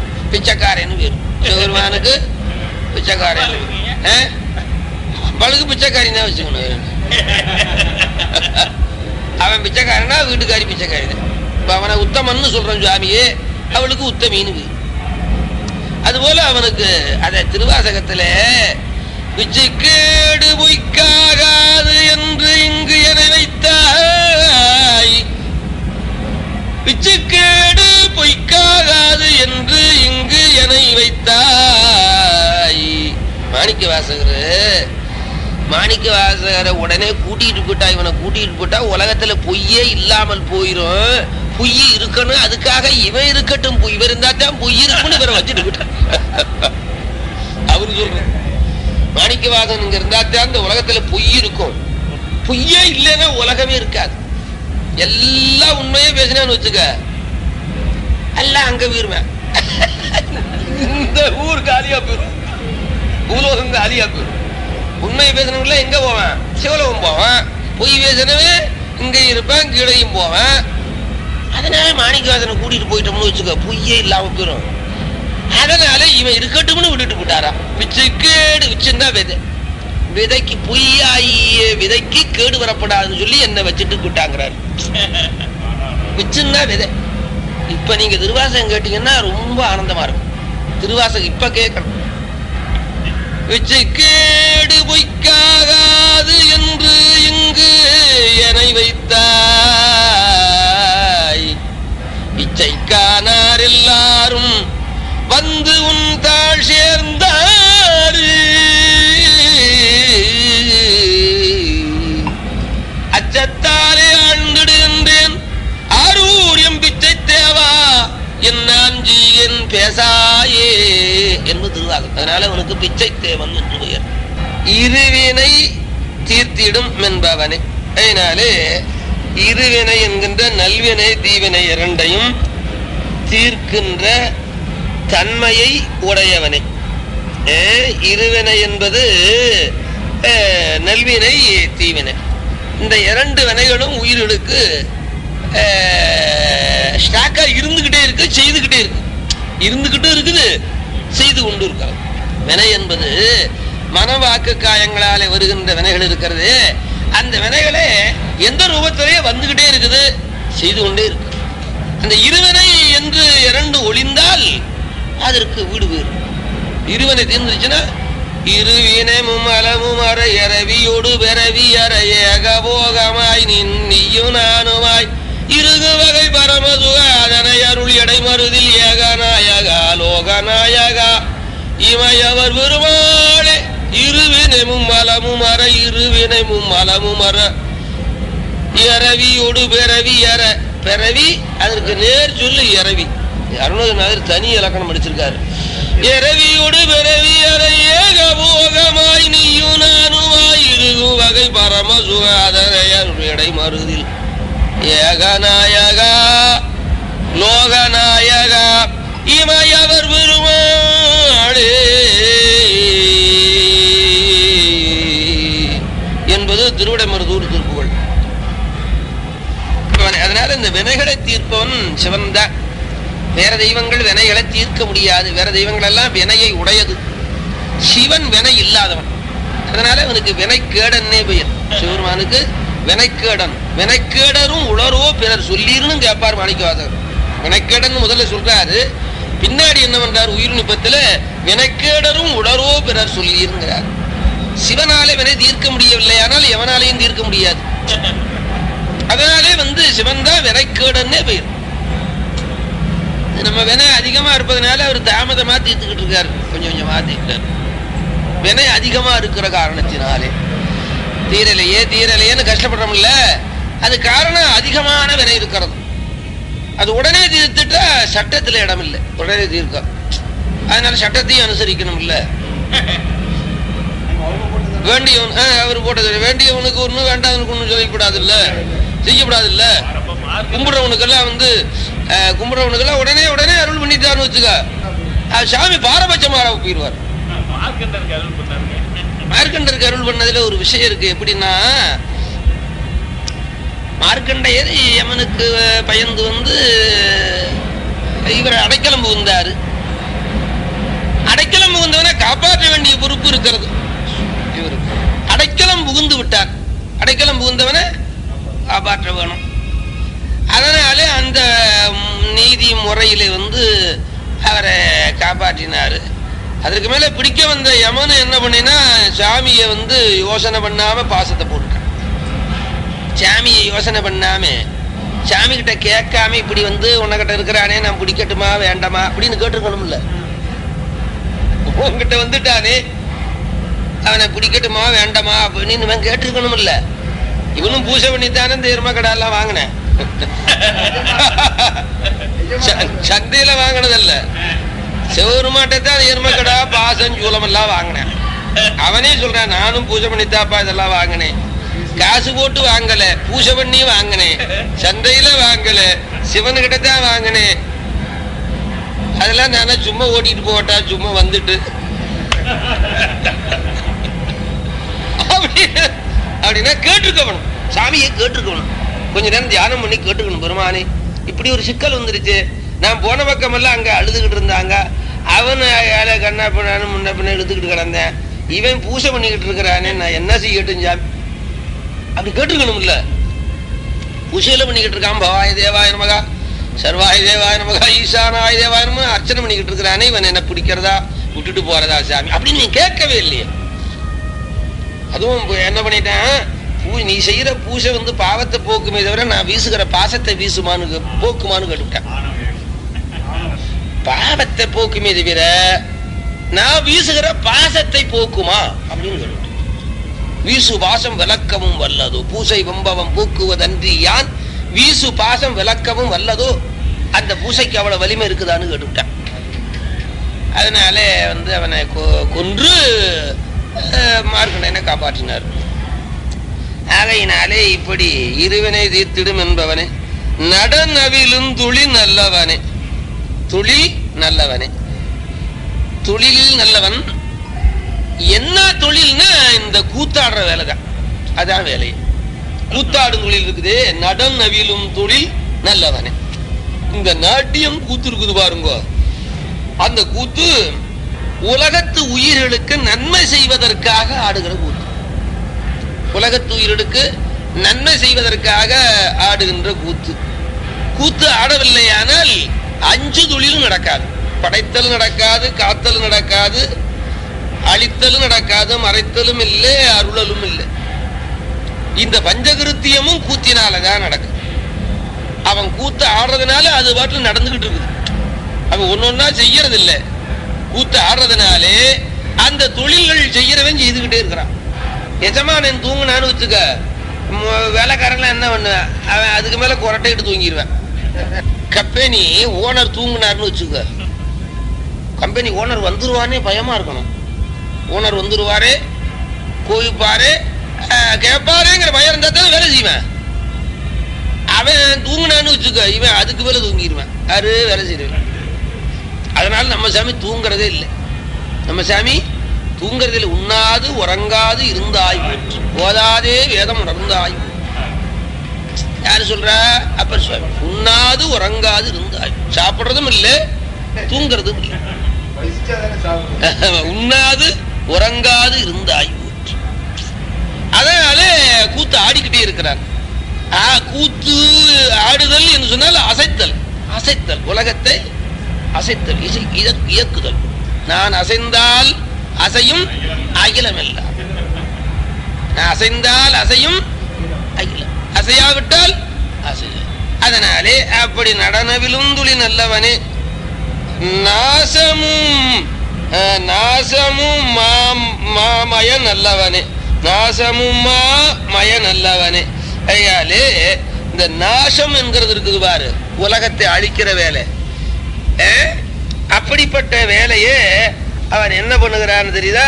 பிச்சைக்காரன்னு பேரு சிவருமானுக்கு பிச்சைக்காரன் ஆ? அவளுக்கு பிச்சை பிச்சைக்காரி தான் வச்சுக்கணும் அவன் பிச்சைக்காரனா வீட்டுக்காரி பிச்சைக்காரி தான் இப்ப அவனை உத்தமன்னு சொல்றான் சுவாமியே அவளுக்கு உத்தமின்னு பேரு. அதுபோல அவனுக்கு அத திருவாசகத்துல பிச்சைக்கேடு பொய்க்காகாது என்று இங்கு என வைத்தாய் பிச்சைக்கேடு பொய்க்காகாது என்று இங்கு எனை வைத்தாய் மாணிக்க வாசகர் மாணிக்க வாசகரை உடனே கூட்டிட்டு போயிட்டா இவனை கூட்டிட்டு போயிட்டா உலகத்துல பொய்யே இல்லாமல் போயிரும் பொய் இருக்கணும் அதுக்காக இவன் இருக்கட்டும் பொய் இவர் இருந்தா தான் பொய் இருக்கும்னு இவரை வச்சுட்டு போயிட்டான் அவரு சொல்ற மாணிக்க வாசகன் இங்க இருந்தா தான் இந்த உலகத்துல பொய் இருக்கும் பொய்யே இல்லைன்னா உலகமே இருக்காது எல்லாம் உண்மையே பேசினான்னு வச்சுக்க எல்லாம் அங்க போயிருவேன் இந்த ஊர் காலியா போயிரும் பூலோகம் காலியா போயிரும் உண்மையை பேசினவங்கள எங்க போவேன் சிவலோகம் போவேன் பொய் பேசினவன் இங்க இருப்பேன் கீழையும் போவேன் அதனால மாணிக்கவாசனை கூட்டிட்டு போயிட்டோம்னு வச்சுக்க பொய்யே இல்லாம போயிரும் அதனால இவன் இருக்கட்டும்னு விட்டுட்டு போட்டாரா பிச்சை கேடு வச்சிருந்தா விதை விதைக்கு பொய்யாயிய விதைக்கு கேடு வரப்படாதுன்னு சொல்லி என்ன வச்சுட்டு போட்டாங்கிறாரு வச்சிருந்தா விதை இப்ப நீங்க திருவாசகம் கேட்டீங்கன்னா ரொம்ப ஆனந்தமா இருக்கும் திருவாசகம் இப்ப கேட்கணும் விச்சை கேடு பொய்க்காகாது என்று இங்கு எனை வைத்தாய் இச்சைக்கானார் எல்லாரும் வந்து உன் தாழ் சேர்ந்தாரு அச்சத்தாலே ஆழ்ந்திடுகின்றேன் ஆரூர் எம் பிச்சை தேவா என் அஞ்சி என் பேசாயே என்பது திருவாகம் அதனால உனக்கு பிச்சை தேவன் என்று பெயர் இருவினை தீர்த்திடும் என்பவனே அதனாலே இருவினை என்கின்ற நல்வினை தீவினை இரண்டையும் தீர்க்கின்ற தன்மையை உடையவனே ஏ, இருவினை என்பது ஏ, நல்வினை தீவினை இந்த இரண்டு வினைகளும் உயிர்களுக்கு ஸ்டாக்கா இருந்துகிட்டே இருக்கு செய்துகிட்டே இருக்கு இருந்துகிட்டும் இருக்குது செய்து கொண்டு இருக்கிறது வினை என்பது மனவாக்கு காயங்களாலே வருகின்ற வினைகள் இருக்கிறது அந்த வினைகளே எந்த ரூபத்திலேயே வந்துகிட்டே இருக்குது செய்து கொண்டே இருக்கு அந்த இருவினை என்று இரண்டு ஒளிந்தால் அதற்கு வீடு வேறு இருவனை தீர்ந்துச்சுன்னா இருவினமும் அலமும் அற இரவியோடு பிறவி அற ஏகபோகமாய் நின் நீயும் நானுமாய் இருகு வகை பரமசுக அதனை அருள் எடை மருதில் ஏகநாயகா லோகநாயகா இமையவர் பெருமாளே இருவினமும் மலமும் அற இருவினமும் மலமும் அற இரவியோடு பிறவி அற பிறவி அதற்கு நேர் சொல்லு இரவி அருணகிரிநாதர் தனி இலக்கணம் படிச்சிருக்காரு இரவியோடு பிறவி அற ஏகபோகமாய் நீயும் நானுமாய் இருகு வகை பரம சுகாதரையடை மருதில் ஏகநாயகா லோகநாயகா இமையவர் பெருமாளே என்பது திருவிடைமருதூர் திருப்புகழ் அவன் அதனால இந்த வினைகளை தீர்ப்பவன் சிவன் தான் வேற தெய்வங்கள் வினைகளை தீர்க்க முடியாது வேற தெய்வங்கள் எல்லாம் வினையை உடையது சிவன் வினை இல்லாதவன் அதனால அவனுக்கு வினைக்கேடன்னே பெயர் சிவருமானுக்கு வினைக்கேடன் வினைக்கேடரும் உளரோ பிறர் சொல்லீர்னு கேட்பார் மாணிக்கவாசகர் வினைக்கேடன் முதல்ல சொல்றாரு பின்னாடி என்ன பண்றார் உயிர் நுட்பத்துல வினைக்கேடரும் உளரோ பிறர் சொல்லீருங்கிறார் சிவனாலே வினை தீர்க்க முடியவில்லை ஆனால் எவனாலையும் தீர்க்க முடியாது அதனாலே வந்து சிவன் தான் வினைக்கேடன்னே பெயர் நம்ம வினை அதிகமா இருப்பதனால அவர் தாமதமா தீர்த்துக்கிட்டு இருக்காரு கொஞ்சம் கொஞ்சமா தீர்க்காரு வினை அதிகமா இருக்கிற காரணத்தினாலே தீரலையே தீரலையேன்னு கஷ்டப்படுறோம்ல அது காரணம் அதிகமான வினை இருக்கிறது அது உடனே தீர்த்துட்டா சட்டத்துல இடம் இல்லை உடனே தீர்க்கம் அதனால சட்டத்தையும் அனுசரிக்கணும் இல்ல வேண்டியவன் ஆ, அவர் போட்டது வேண்டியவனுக்கு ஒண்ணு வேண்டாதவனுக்கு ஒண்ணு சொல்லக்கூடாது இல்ல செய்யக்கூடாது இல்ல கும்பிடுறவனுக்கெல்லாம் வந்து அஹ், கும்பிடுறவனுக்கெல்லாம் உடனே உடனே அருள் பண்ணிட்டாருன்னு வச்சுக்க அது சாமி பாரபட்சமாக போயிடுவார் மார்க்கண்டருக்கு அருள் பண்ணதுல ஒரு விஷயம் இருக்கு எப்படின்னா மார்க்கண்டையர் யமனுக்கு பயந்து வந்து இவர் அடைக்கலம் புகுந்தாரு அடைக்கலம் புகுந்தவனை காப்பாற்ற வேண்டிய பொறுப்பு இருக்கிறது இவருக்கு அடைக்கலம் புகுந்து விட்டார் அடைக்கலம் புகுந்தவனை காப்பாற்ற வேணும் அதனால அந்த ம், நீதி முறையில வந்து அவரை காப்பாற்றினாரு அதற்கு மேல பிடிக்க வந்த யமன் என்ன பண்ணினா சாமியை வந்து யோசனை பண்ணாம பாசத்தை போட்டுட்டான் சாமியை யோசனை பண்ணாம சாமி கிட்ட கேட்காம இப்படி வந்து உன்னகிட்ட இருக்கிறானே நான் பிடிக்கட்டுமா வேண்டாமா அப்படின்னு கேட்டுருக்கணும்ல உன்கிட்ட வந்துட்டானே அவனை பிடிக்கட்டுமா வேண்டாமா அப்படின்னு இவன் கேட்டிருக்கணும்ல இவனும் பூஜை பண்ணித்தானே இந்த எருமக்கடெல்லாம் வாங்கினேன் ச- சந்தையில வாங்கினதல்ல சிவபெருமாட்டை தான் எருமக்கடா பாசம் சூலம் எல்லாம் வாங்கினேன் அவனே சொல்றான் நானும் பூஜை பண்ணித்தாப்பா இதெல்லாம் வாங்கினேன் காசு போட்டு வாங்கல பூஜை பண்ணி வாங்கினேன் சந்தையில வாங்கல சிவனுக்கிட்ட தான் வாங்கினேன் அதெல்லாம் நானே சும்மா ஓட்டிட்டு போட்டா சும்மா வந்துட்டு அப்படி அப்படின்னா கேட்டிருக்கணும் சாமியை கேட்டிருக்கணும் கொஞ்ச நேரம் தியானம் பண்ணி கேட்டுக்கணும் பெருமானே இப்படி ஒரு சிக்கல் வந்துருச்சு நான் போன பக்கம் எல்லாம் அங்க அழுதுகிட்டு இருந்தாங்க அவன் ஏழை கண்ணா பின்னான்னு முன்ன பின்ன இழுத்துக்கிட்டு கிடந்தேன் இவன் பூசை பண்ணிக்கிட்டு இருக்கிறானே நான் என்ன செய்யட்டும் சாமி அப்படி கேட்டிருக்கணும் இல்ல பூசையில பண்ணிக்கிட்டு இருக்கான் பவாய தேவாய நமகா சர்வாய தேவாய நமகா ஈசானாய தேவாய நமகா அர்ச்சனை பண்ணிக்கிட்டு இருக்கிறானே இவன் என்ன பிடிக்கிறதா விட்டுட்டு போறதா சாமி அப்படின்னு நீ கேட்கவே இல்லையே அதுவும் இப்ப என்ன பண்ணிட்டேன் பூ நீ செய்யற பூஜை வந்து பாவத்தை போக்குமே தவிர நான் வீசுகிற பாசத்தை வீசுமான்னு கே- போக்குமான்னு கேட்டுவிட்டேன் பாவத்தை போக்குமே தவிர நான் வீசுகிற பாசத்தை போக்குமா அப்படின்னு கேட்டுவிட்டேன் வீசு பாசம் விளக்கவும் வல்லதோ பூசை வம்பவம் போக்குவதன்றி யான் வீசு பாசம் விளக்கவும் வல்லதோ அந்த பூசைக்கு அவ்வளவு வலிமை இருக்குதான்னு கேட்டுவிட்டேன் அதனால வந்து அவனை கொ- கொன்று அஹ், மார்க்கண்டனை காப்பாற்றினார் ஆகையினாலே இப்படி இருவினை தீர்த்திடும் என்பவனே நடநவிலும் துளி நல்லவனே துளி நல்லவனே தொழிலில் நல்லவன் என்ன தொழில்னா இந்த கூத்தாடுற வேலை தான் அதான் வேலை கூத்தாடும் தொழில் இருக்குது நடம் நவிலும் தொழில் நல்லவனே இந்த நாட்டியம் கூத்து இருக்குது பாருங்க அந்த கூத்து உலகத்து உயிர்களுக்கு நன்மை செய்வதற்காக ஆடுகிற கூத்து உலகத்து உயிர்களுக்கு நன்மை செய்வதற்காக ஆடுகின்ற கூத்து கூத்து ஆடவில்லையானால் அஞ்சு தொழிலும் நடக்காது படைத்தல் நடக்காது காத்தல் நடக்காது அழித்தலும் நடக்காது மறைத்தலும் இல்லை அருளலும் இல்லை இந்த பஞ்சகிருத்தியமும் கூத்தினாலதான் நடக்கும் அவன் கூத்து ஆடுறதுனால அது பாட்டுல நடந்துகிட்டு இருக்குது அவன் ஒன்னொன்னா செய்யறது இல்ல கூத்து ஆடுறதுனாலே அந்த தொழில்கள் செய்யறவன் செய்துகிட்டே இருக்கிறான் எஜமானன் தூங்குனான்னு வச்சுக்க மு- வேலைக்காரன்லாம் என்ன பண்ணுவேன் அவன் அதுக்கு மேல குரட்டையிட்டு தூங்கிடுவேன் கம்பெனி ஓனர் தூங்குனாருன்னு வச்சுக்க கம்பெனி ஓனர் வந்துருவானே பயமா இருக்கணும் ஓனர் வந்துருவாரு கோவிப்பாரு அஹ், கேட்பாருங்கிற பயம் இருந்தா தான் வேலை செய்வேன் அவன் தூங்குனான்னு வச்சுக்க இவன் அதுக்கு மேல தூங்கிடுவேன் யாரு வேலை செய்வேன் அதனால நம்ம சாமி தூங்குறதே இல்லை நம்ம சாமி தூங்குறதே இல்லை உண்ணாது உறங்காது இருந்தாய் போற்று. ஓதாதே வேதம் உணர்ந்தாய் போற்று. யாரு சொல்றா அப்பர் சுவாமி உண்ணாது உறங்காது இருந்தாய் சாப்பிடுறதும் இல்லை தூங்குறதும் இல்லை பசிச்சாதானே சாப்பிடுவோம் உண்ணாது உறங்காது இருந்தாய் போற்று. அதனால கூத்து ஆடிக்கிட்டே இருக்கிறார் ஆ, கூத்து ஆடுதல் என்று சொன்னால் அசைத்தல் அசைத்தல் உலகத்தை அசைத்தல் இசை இயக்- இயக்குதல் நான் அசைந்தால் அசையும் அகிலம் எல்லாம் நான் அசைந்தால் அசையும் அகிலம் அசையாவிட்டால் அசையும் அதனாலே அப்படி நடனவிலும் துளி நல்லவனே நாசமும் அஹ், நாசமும் மாம் மாமய நல்லவனே நாசமும் மா மய நல்லவனே ஐயாலே இந்த நாசம் என்கிறது இருக்குது பாரு உலகத்தை அழிக்கிற வேலை அஹ், அப்படிப்பட்ட வேலையே அவன் என்ன பண்ணுகிறான்னு தெரியுதா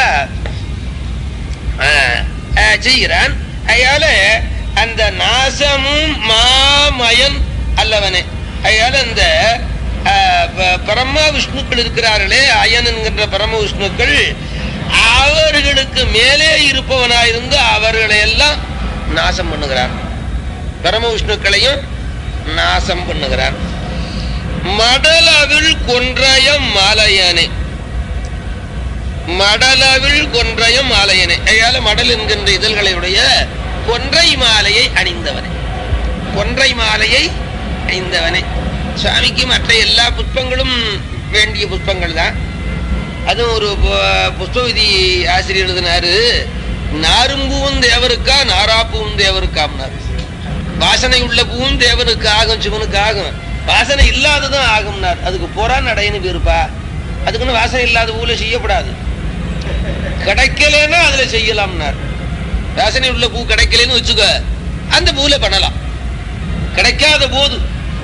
அஹ், அஹ், செய்கிறான் அயால அந்த நாசமும் மாமயன் அல்லவனே அயால அந்த அஹ், ப- பரம விஷ்ணுக்கள் இருக்கிறார்களே அயன் என்கின்ற பரம விஷ்ணுக்கள் அவர்களுக்கு மேலே இருப்பவனாயிருந்து அவர்களை எல்லாம் நாசம் பண்ணுகிறான் பரம விஷ்ணுக்களையும் நாசம் பண்ணுகிறான் மடலவில் கொன்றைய மலையனே மடலவில் கொன்றையும் மாலையனே ஐயால மடல் என்கின்ற இதழ்களுடைய கொன்றை மாலையை அணிந்தவனே கொன்றை மாலையை அணிந்தவனே சுவாமிக்கு மற்ற எல்லா புஷ்பங்களும் வேண்டிய புஷ்பங்கள் தான் அதுவும் ஒரு பு- புஷ்ப விதி ஆசிரியர் எழுதினாரு நாரும்பூவும் தேவருக்கா நாராப்பூவும் தேவருக்காம்னாரு வாசனை உள்ள பூவும் தேவனுக்கு ஆகும் சிவனுக்கு ஆகும் வாசனை இல்லாததும் ஆகும்னார் அதுக்கு புறா நடைன்னு பேருப்பா அதுக்குன்னு வாசனை இல்லாத பூல செய்யப்படாது கிடைக்கலன்னா அதுல செய்யலாம்னார் வாசனை உள்ள பூ கிடைக்கலன்னு வச்சுக்க அந்த பூல பண்ணலாம் கிடைக்காத போது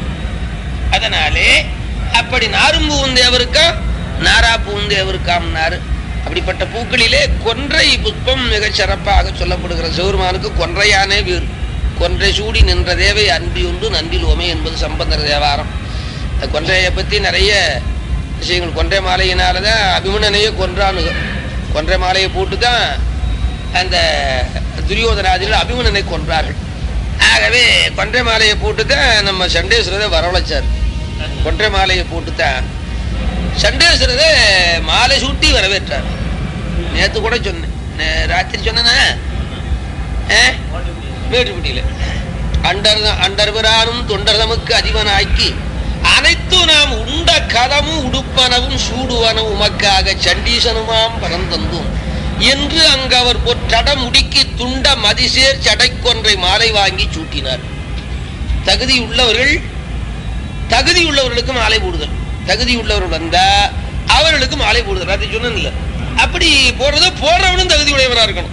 அதனாலே அப்படி நாரும் பூவும் தேவருக்கா நாரா பூவும் தேவருக்காம்னாரு அப்படிப்பட்ட பூக்களிலே கொன்றை புஷ்பம் மிகச் சிறப்பாக சொல்லப்படுகிற சிவருமானுக்கு கொன்றையானே வீர் கொன்றை சூடி நின்ற தேவை அன்பியுண்டு நன்றில் ஓமை என்பது சம்பந்தர் தேவாரம் அந்த கொன்றையை பற்றி நிறைய விஷயங்கள் கொன்றை மாலையினால தான் அபிமனனையே கொன்றானுங்க கொன்றை மாலையை போட்டு தான் அந்த துரியோதனாதிகள் அபிமனனை கொன்றார்கள் ஆகவே கொன்றை மாலையை போட்டு தான் நம்ம சண்டேஸ்வரரை வரவழைச்சார் கொன்றை மாலையை போட்டு தான் சண்டேஸ்வரரை மாலை சூட்டி வரவேற்றார் நேத்து கூட சொன்னேன் நே- ராத்திரி சொன்னேனா ஆ? மேட்டுப்பட்டியில அண்டர் அண்டர்பிரானும் தொண்டர் தமக்கு அதிபனாக்கி அனைத்து நாம் உண்ட கதமும் உடுப்பனவும் சூடுவனவும் உமக்காக சண்டீசனுமாம் பரந்தந்தும் என்று அங்கு அவர் பொற்றட முடுக்கி துண்ட மதிசேர் சடைக்கொன்றை மாலை வாங்கி சூட்டினார் தகுதி உள்ளவர்கள் தகுதி உள்ளவர்களுக்கு மாலை போடுதல் தகுதி உள்ளவர்கள் வந்தா அவர்களுக்கு மாலை போடுதல் அது சொன்னேன் இல்ல அப்படி போடுறது போடுறவனும் தகுதி உடையவனா இருக்கணும்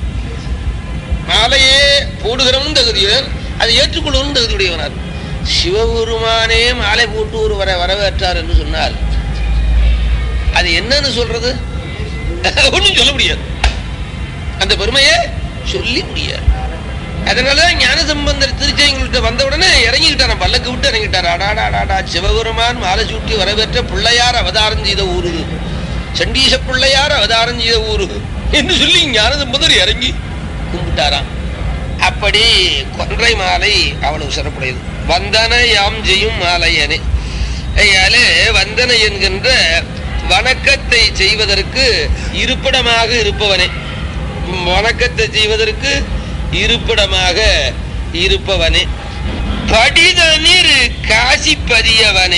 மாலையே போடுகிறவனும் தகுதியுடன் அதை ஏற்றுக்கொள்வனும் தகுதி உடையவனா இருக்கணும். சிவபெருமானே மாலை போட்டு ஒரு வர வரவேற்றார் என்று சொன்னால் அது என்னன்னு சொல்றது ஒண்ணும் சொல்ல முடியாது அந்த பெருமையை சொல்லி முடியாது அதனாலதான் ஞான சம்பந்தர் திருச்செங்கல்கிட்ட வந்த உடனே இறங்கிக்கிட்டார் பல்லக்கு விட்டு இறங்கிட்டார் அடாடாடாடா சிவபெருமான் மாலை சூட்டி வரவேற்ற பிள்ளையார் அவதாரம் செய்த ஊரு சண்டீச பிள்ளையார் அவதாரம் செய்த ஊரு என்று சொல்லி ஞான சம்பந்தர் இறங்கி கும்பிட்டாராம் அப்படி கொன்றை மாலை அவ்வளவு சிறப்புடையது வந்தன யாம் செய்யும் மாலையனே ஐயாலே வந்தனை என்கின்ற வணக்கத்தை செய்வதற்கு இருப்பிடமாக இருப்பவனே வணக்கத்தை செய்வதற்கு இருப்பிடமாக இருப்பவனே படிதனிர் காசி பதியவனே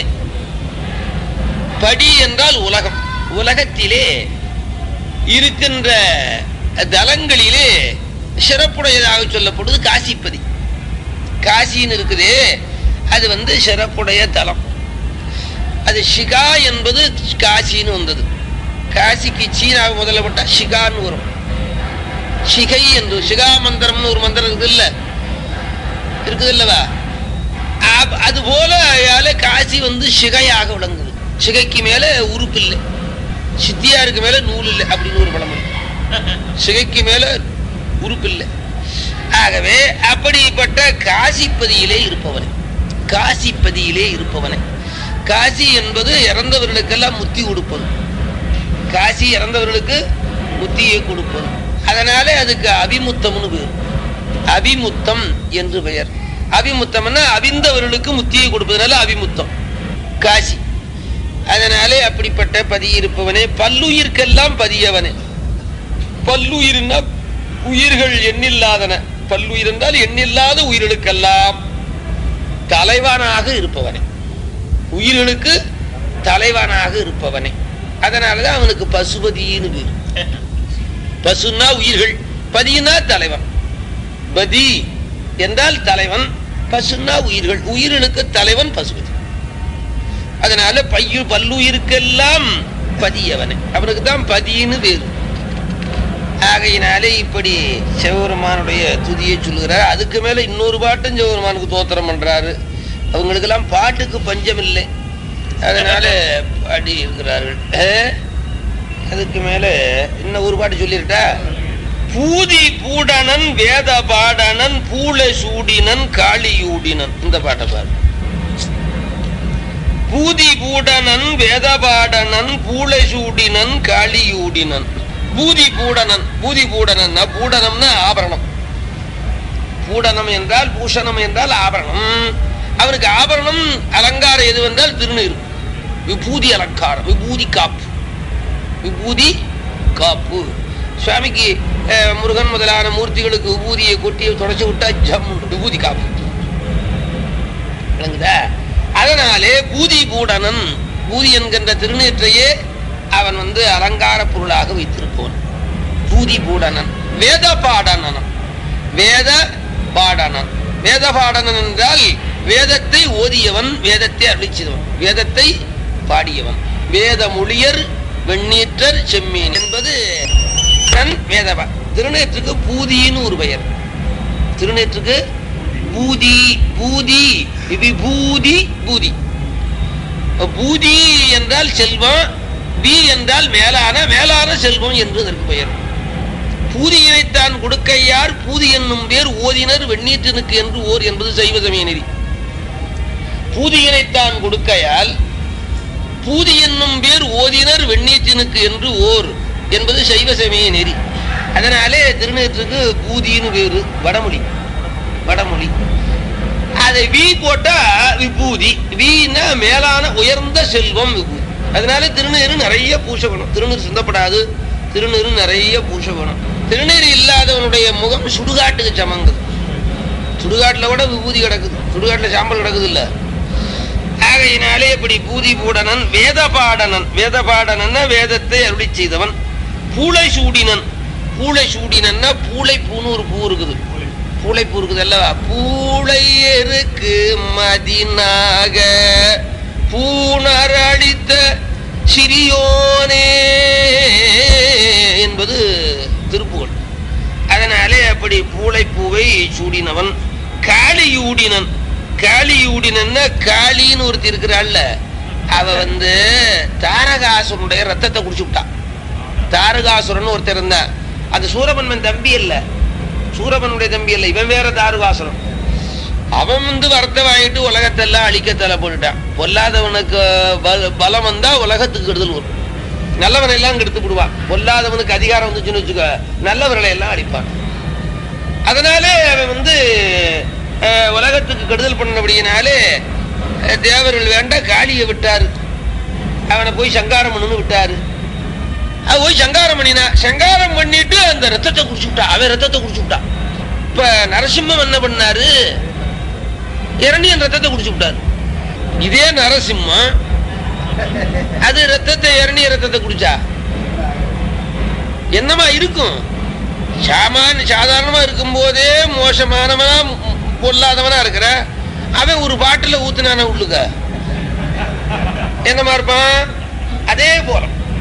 படி என்றால் உலகம் உலகத்திலே இருக்கின்ற தலங்களிலே சிறப்புடையதாக சொல்லப்படுவது காசிப்பதி காசின்னு இருக்குது அது வந்து சிறப்புடைய தலம் அது ஷிகா என்பது காசின்னு வந்தது காசிக்கு சீனாவை முதல்ல போட்டா ஷிகான்னு வரும் ஷிகை என்று ஷிகா மந்திரம்னு ஒரு மந்திரம் இருக்குது இல்ல இருக்குது இல்லவா அப்- அது போல அயால காசி வந்து சிகையாக விளங்குது சிகைக்கு மேல உறுப்பு இல்லை சித்தியாருக்கு மேல நூல் இல்லை அப்படின்னு ஒரு பழமொழி சிகைக்கு மேல உறுப்பு இல்லை ஆகவே அப்படிப்பட்ட காசிப்பதியிலே இருப்பவனை காசிப்பதியிலே இருப்பவனை காசி என்பது இறந்தவர்களுக்கெல்லாம் முத்தி கொடுப்பது காசி இறந்தவர்களுக்கு முத்தியை கொடுப்பது அதனாலே அதுக்கு அபிமுத்தம்னு பேர் அபிமுத்தம் என்று பெயர் அபிமுத்தம்னா அவிந்தவர்களுக்கு முத்தியை கொடுப்பதனால அபிமுத்தம் காசி அதனாலே அப்படிப்பட்ட பதி இருப்பவனே பல்லுயிர்க்கெல்லாம் பதியவனே பல்லுயிர்னா உயிர்கள் எண்ணில்லாதன பல்லுயிர் என்றால் எண்ணில்லாத உயிர்களுக்கெல்லாம் தலைவனாக இருப்பவனே உயிர்களுக்கு தலைவனாக இருப்பவனே அதனாலதான் அவனுக்கு பசுபதினு பேர் பசுனா உயிர்கள் பதினா தலைவன் பதி என்றால் தலைவன் பசுனா உயிர்கள் உயிர்களுக்கு தலைவன் பசுபதி அதனால பையு பல்லுயிருக்கெல்லாம் பதியவனே அவனுக்கு தான் பதின்னு பேரு ஆகையினாலே இப்படி சிவபெருமானுடைய துதியை சொல்லுகிறார் அதுக்கு மேல இன்னொரு பாட்டும் சிவபெருமானுக்கு தோத்திரம் பண்றாரு அவங்களுக்கெல்லாம் பாட்டுக்கு பஞ்சம் இல்லை அதனால பாடி இருக்கிறார்கள் அஹ், அதுக்கு மேல இன்னும் ஒரு பாட்டு சொல்லிருட்டா பூதி பூடனன் வேத பாடனன் பூள சூடினன் காளியூடினன் இந்த பாட்டை பாரு பூதி பூடனன் வேதபாடனன் பூளை சூடினன் காளியூடினன் பூதி பூடனன் பூதி பூடனன் பூடனம்னா ஆபரணம் பூடனம் என்றால் பூஷணம் என்றால் ஆபரணம் அவனுக்கு ஆபரணம் அலங்காரம் எது என்றால் திருநீர் விபூதி அலங்காரம் விபூதி காப்பு விபூதி காப்பு சுவாமிக்கு அஹ், முருகன் முதலான மூர்த்திகளுக்கு விபூதியை கொட்டி தொடச்சி விட்டா ஜம் விபூதி காப்பு விளங்குதா அதனாலே பூதி பூடனன் பூதி என்கின்ற திருநீற்றையே அவன் வந்து அலங்கார பொருளாக வைத்திருப்பவன் பூதி பூடனன் வேத பாடனன் வேத பாடனன் வேத பாடனன் என்றால் வேதத்தை ஓதியவன் வேதத்தை அருளிச்சவன் வேதத்தை பாடியவன் வேத மொழியர் வெண்ணீற்றர் செம்மீன் என்பது தன் வேதவா திருநேற்றுக்கு பூதின்னு ஒரு பெயர் திருநேற்றுக்கு பூதி பூதி விபூதி பூதி பூதி என்றால் செல்வம் பி என்றால் மேலான மேலான செல்வம் என்று அதற்கு பெயர் பூதியினைத்தான் கொடுக்கையார் பூதி என்னும் பேர் ஓதினர் வெண்ணீற்றனுக்கு என்று ஓர் என்பது சைவ சமய நெறி பூதியினைத்தான் கொடுக்கையால் பூதி என்னும் பேர் ஓதினர் வெண்ணீற்றனுக்கு என்று ஓர் என்பது சைவ சமய நெறி அதனாலே திருநீற்றுக்கு பூதின்னு பேரு வடமொழி வடமொழி அதை வி போட்டா விபூதி வீன்னா மேலான உயர்ந்த செல்வம் விபூதி அதனால திருநீரு நிறைய பூசகணும் திருநீர் சிந்தப்படாது திருநீரு நிறைய பூசகணும் திருநீர் இல்லாதவனுடைய முகம் சுடுகாட்டுக்கு சமங்குது சுடுகாட்டுல கூட விபூதி கிடக்குது சுடுகாட்டுல சாம்பல் கிடக்குது இல்ல ஆகையினாலே இப்படி பூதி பூடனன் வேத பாடனன் வேத பாடனன்னா வேதத்தை அருளி செய்தவன் பூளை சூடினன் பூளை சூடினன்னா பூளை பூன்னு ஒரு பூ இருக்குது பூளை பூ இருக்குது அல்லவா பூளை இருக்கு மதினாக பூணர் அடித்த சிறியோனே என்பது திருப்புகழ் அதனாலே அப்படி பூளை பூவை சூடினவன் காளியூடினன் காளியூடினன்னா காளின்னு ஒருத்தி இருக்கிறாள்ல அவ வந்து தாரகாசுரனுடைய ரத்தத்தை குடிச்சு விட்டான் தாரகாசுரன் ஒருத்தர் இருந்தான் அது சூரபன்மன் தம்பி இல்ல சூரபனுடைய தம்பி இல்ல இவன் வேற தாரகாசுரன் அவன் வந்து வரத்தை வாங்கிட்டு உலகத்தெல்லாம் அழிக்க தலை போட்டுட்டான் பொல்லாதவனுக்கு பல- பலம் வந்தா உலகத்துக்கு கெடுதல் வரும் நல்லவனை எல்லாம் கெடுத்து விடுவான் பொல்லாதவனுக்கு அதிகாரம் வந்துச்சுன்னு வச்சுக்க நல்லவர்களை எல்லாம் அழிப்பான் அதனாலே அவன் வந்து அஹ், உலகத்துக்கு கெடுதல் பண்ணபடியினாலே அஹ், தேவர்கள் வேண்ட காளியை விட்டாரு அவனை போய் சங்காரம் பண்ணுன்னு விட்டாரு அது போய் சங்காரம் பண்ணினா சங்காரம் பண்ணிட்டு அந்த ரத்தத்தை குடிச்சு விட்டா அவன் ரத்தத்தை குடிச்சு விட்டா இப்ப நரசிம்மம் என்ன பண்ணாரு இரணியன் ரத்தத்தை குடிச்சு விட்டாரு இதே நரசிம்மம் அது ரத்தத்தை இரணிய ரத்தத்தை குடிச்சா என்னமா இருக்கும் சாமான் சாதாரணமா இருக்கும் போதே மோசமானவனா ம், பொல்லாதவனா இருக்கிற அவன் ஒரு பாட்டில ஊத்துனான உள்ளுக்க என்னமா இருப்பான் அதே போல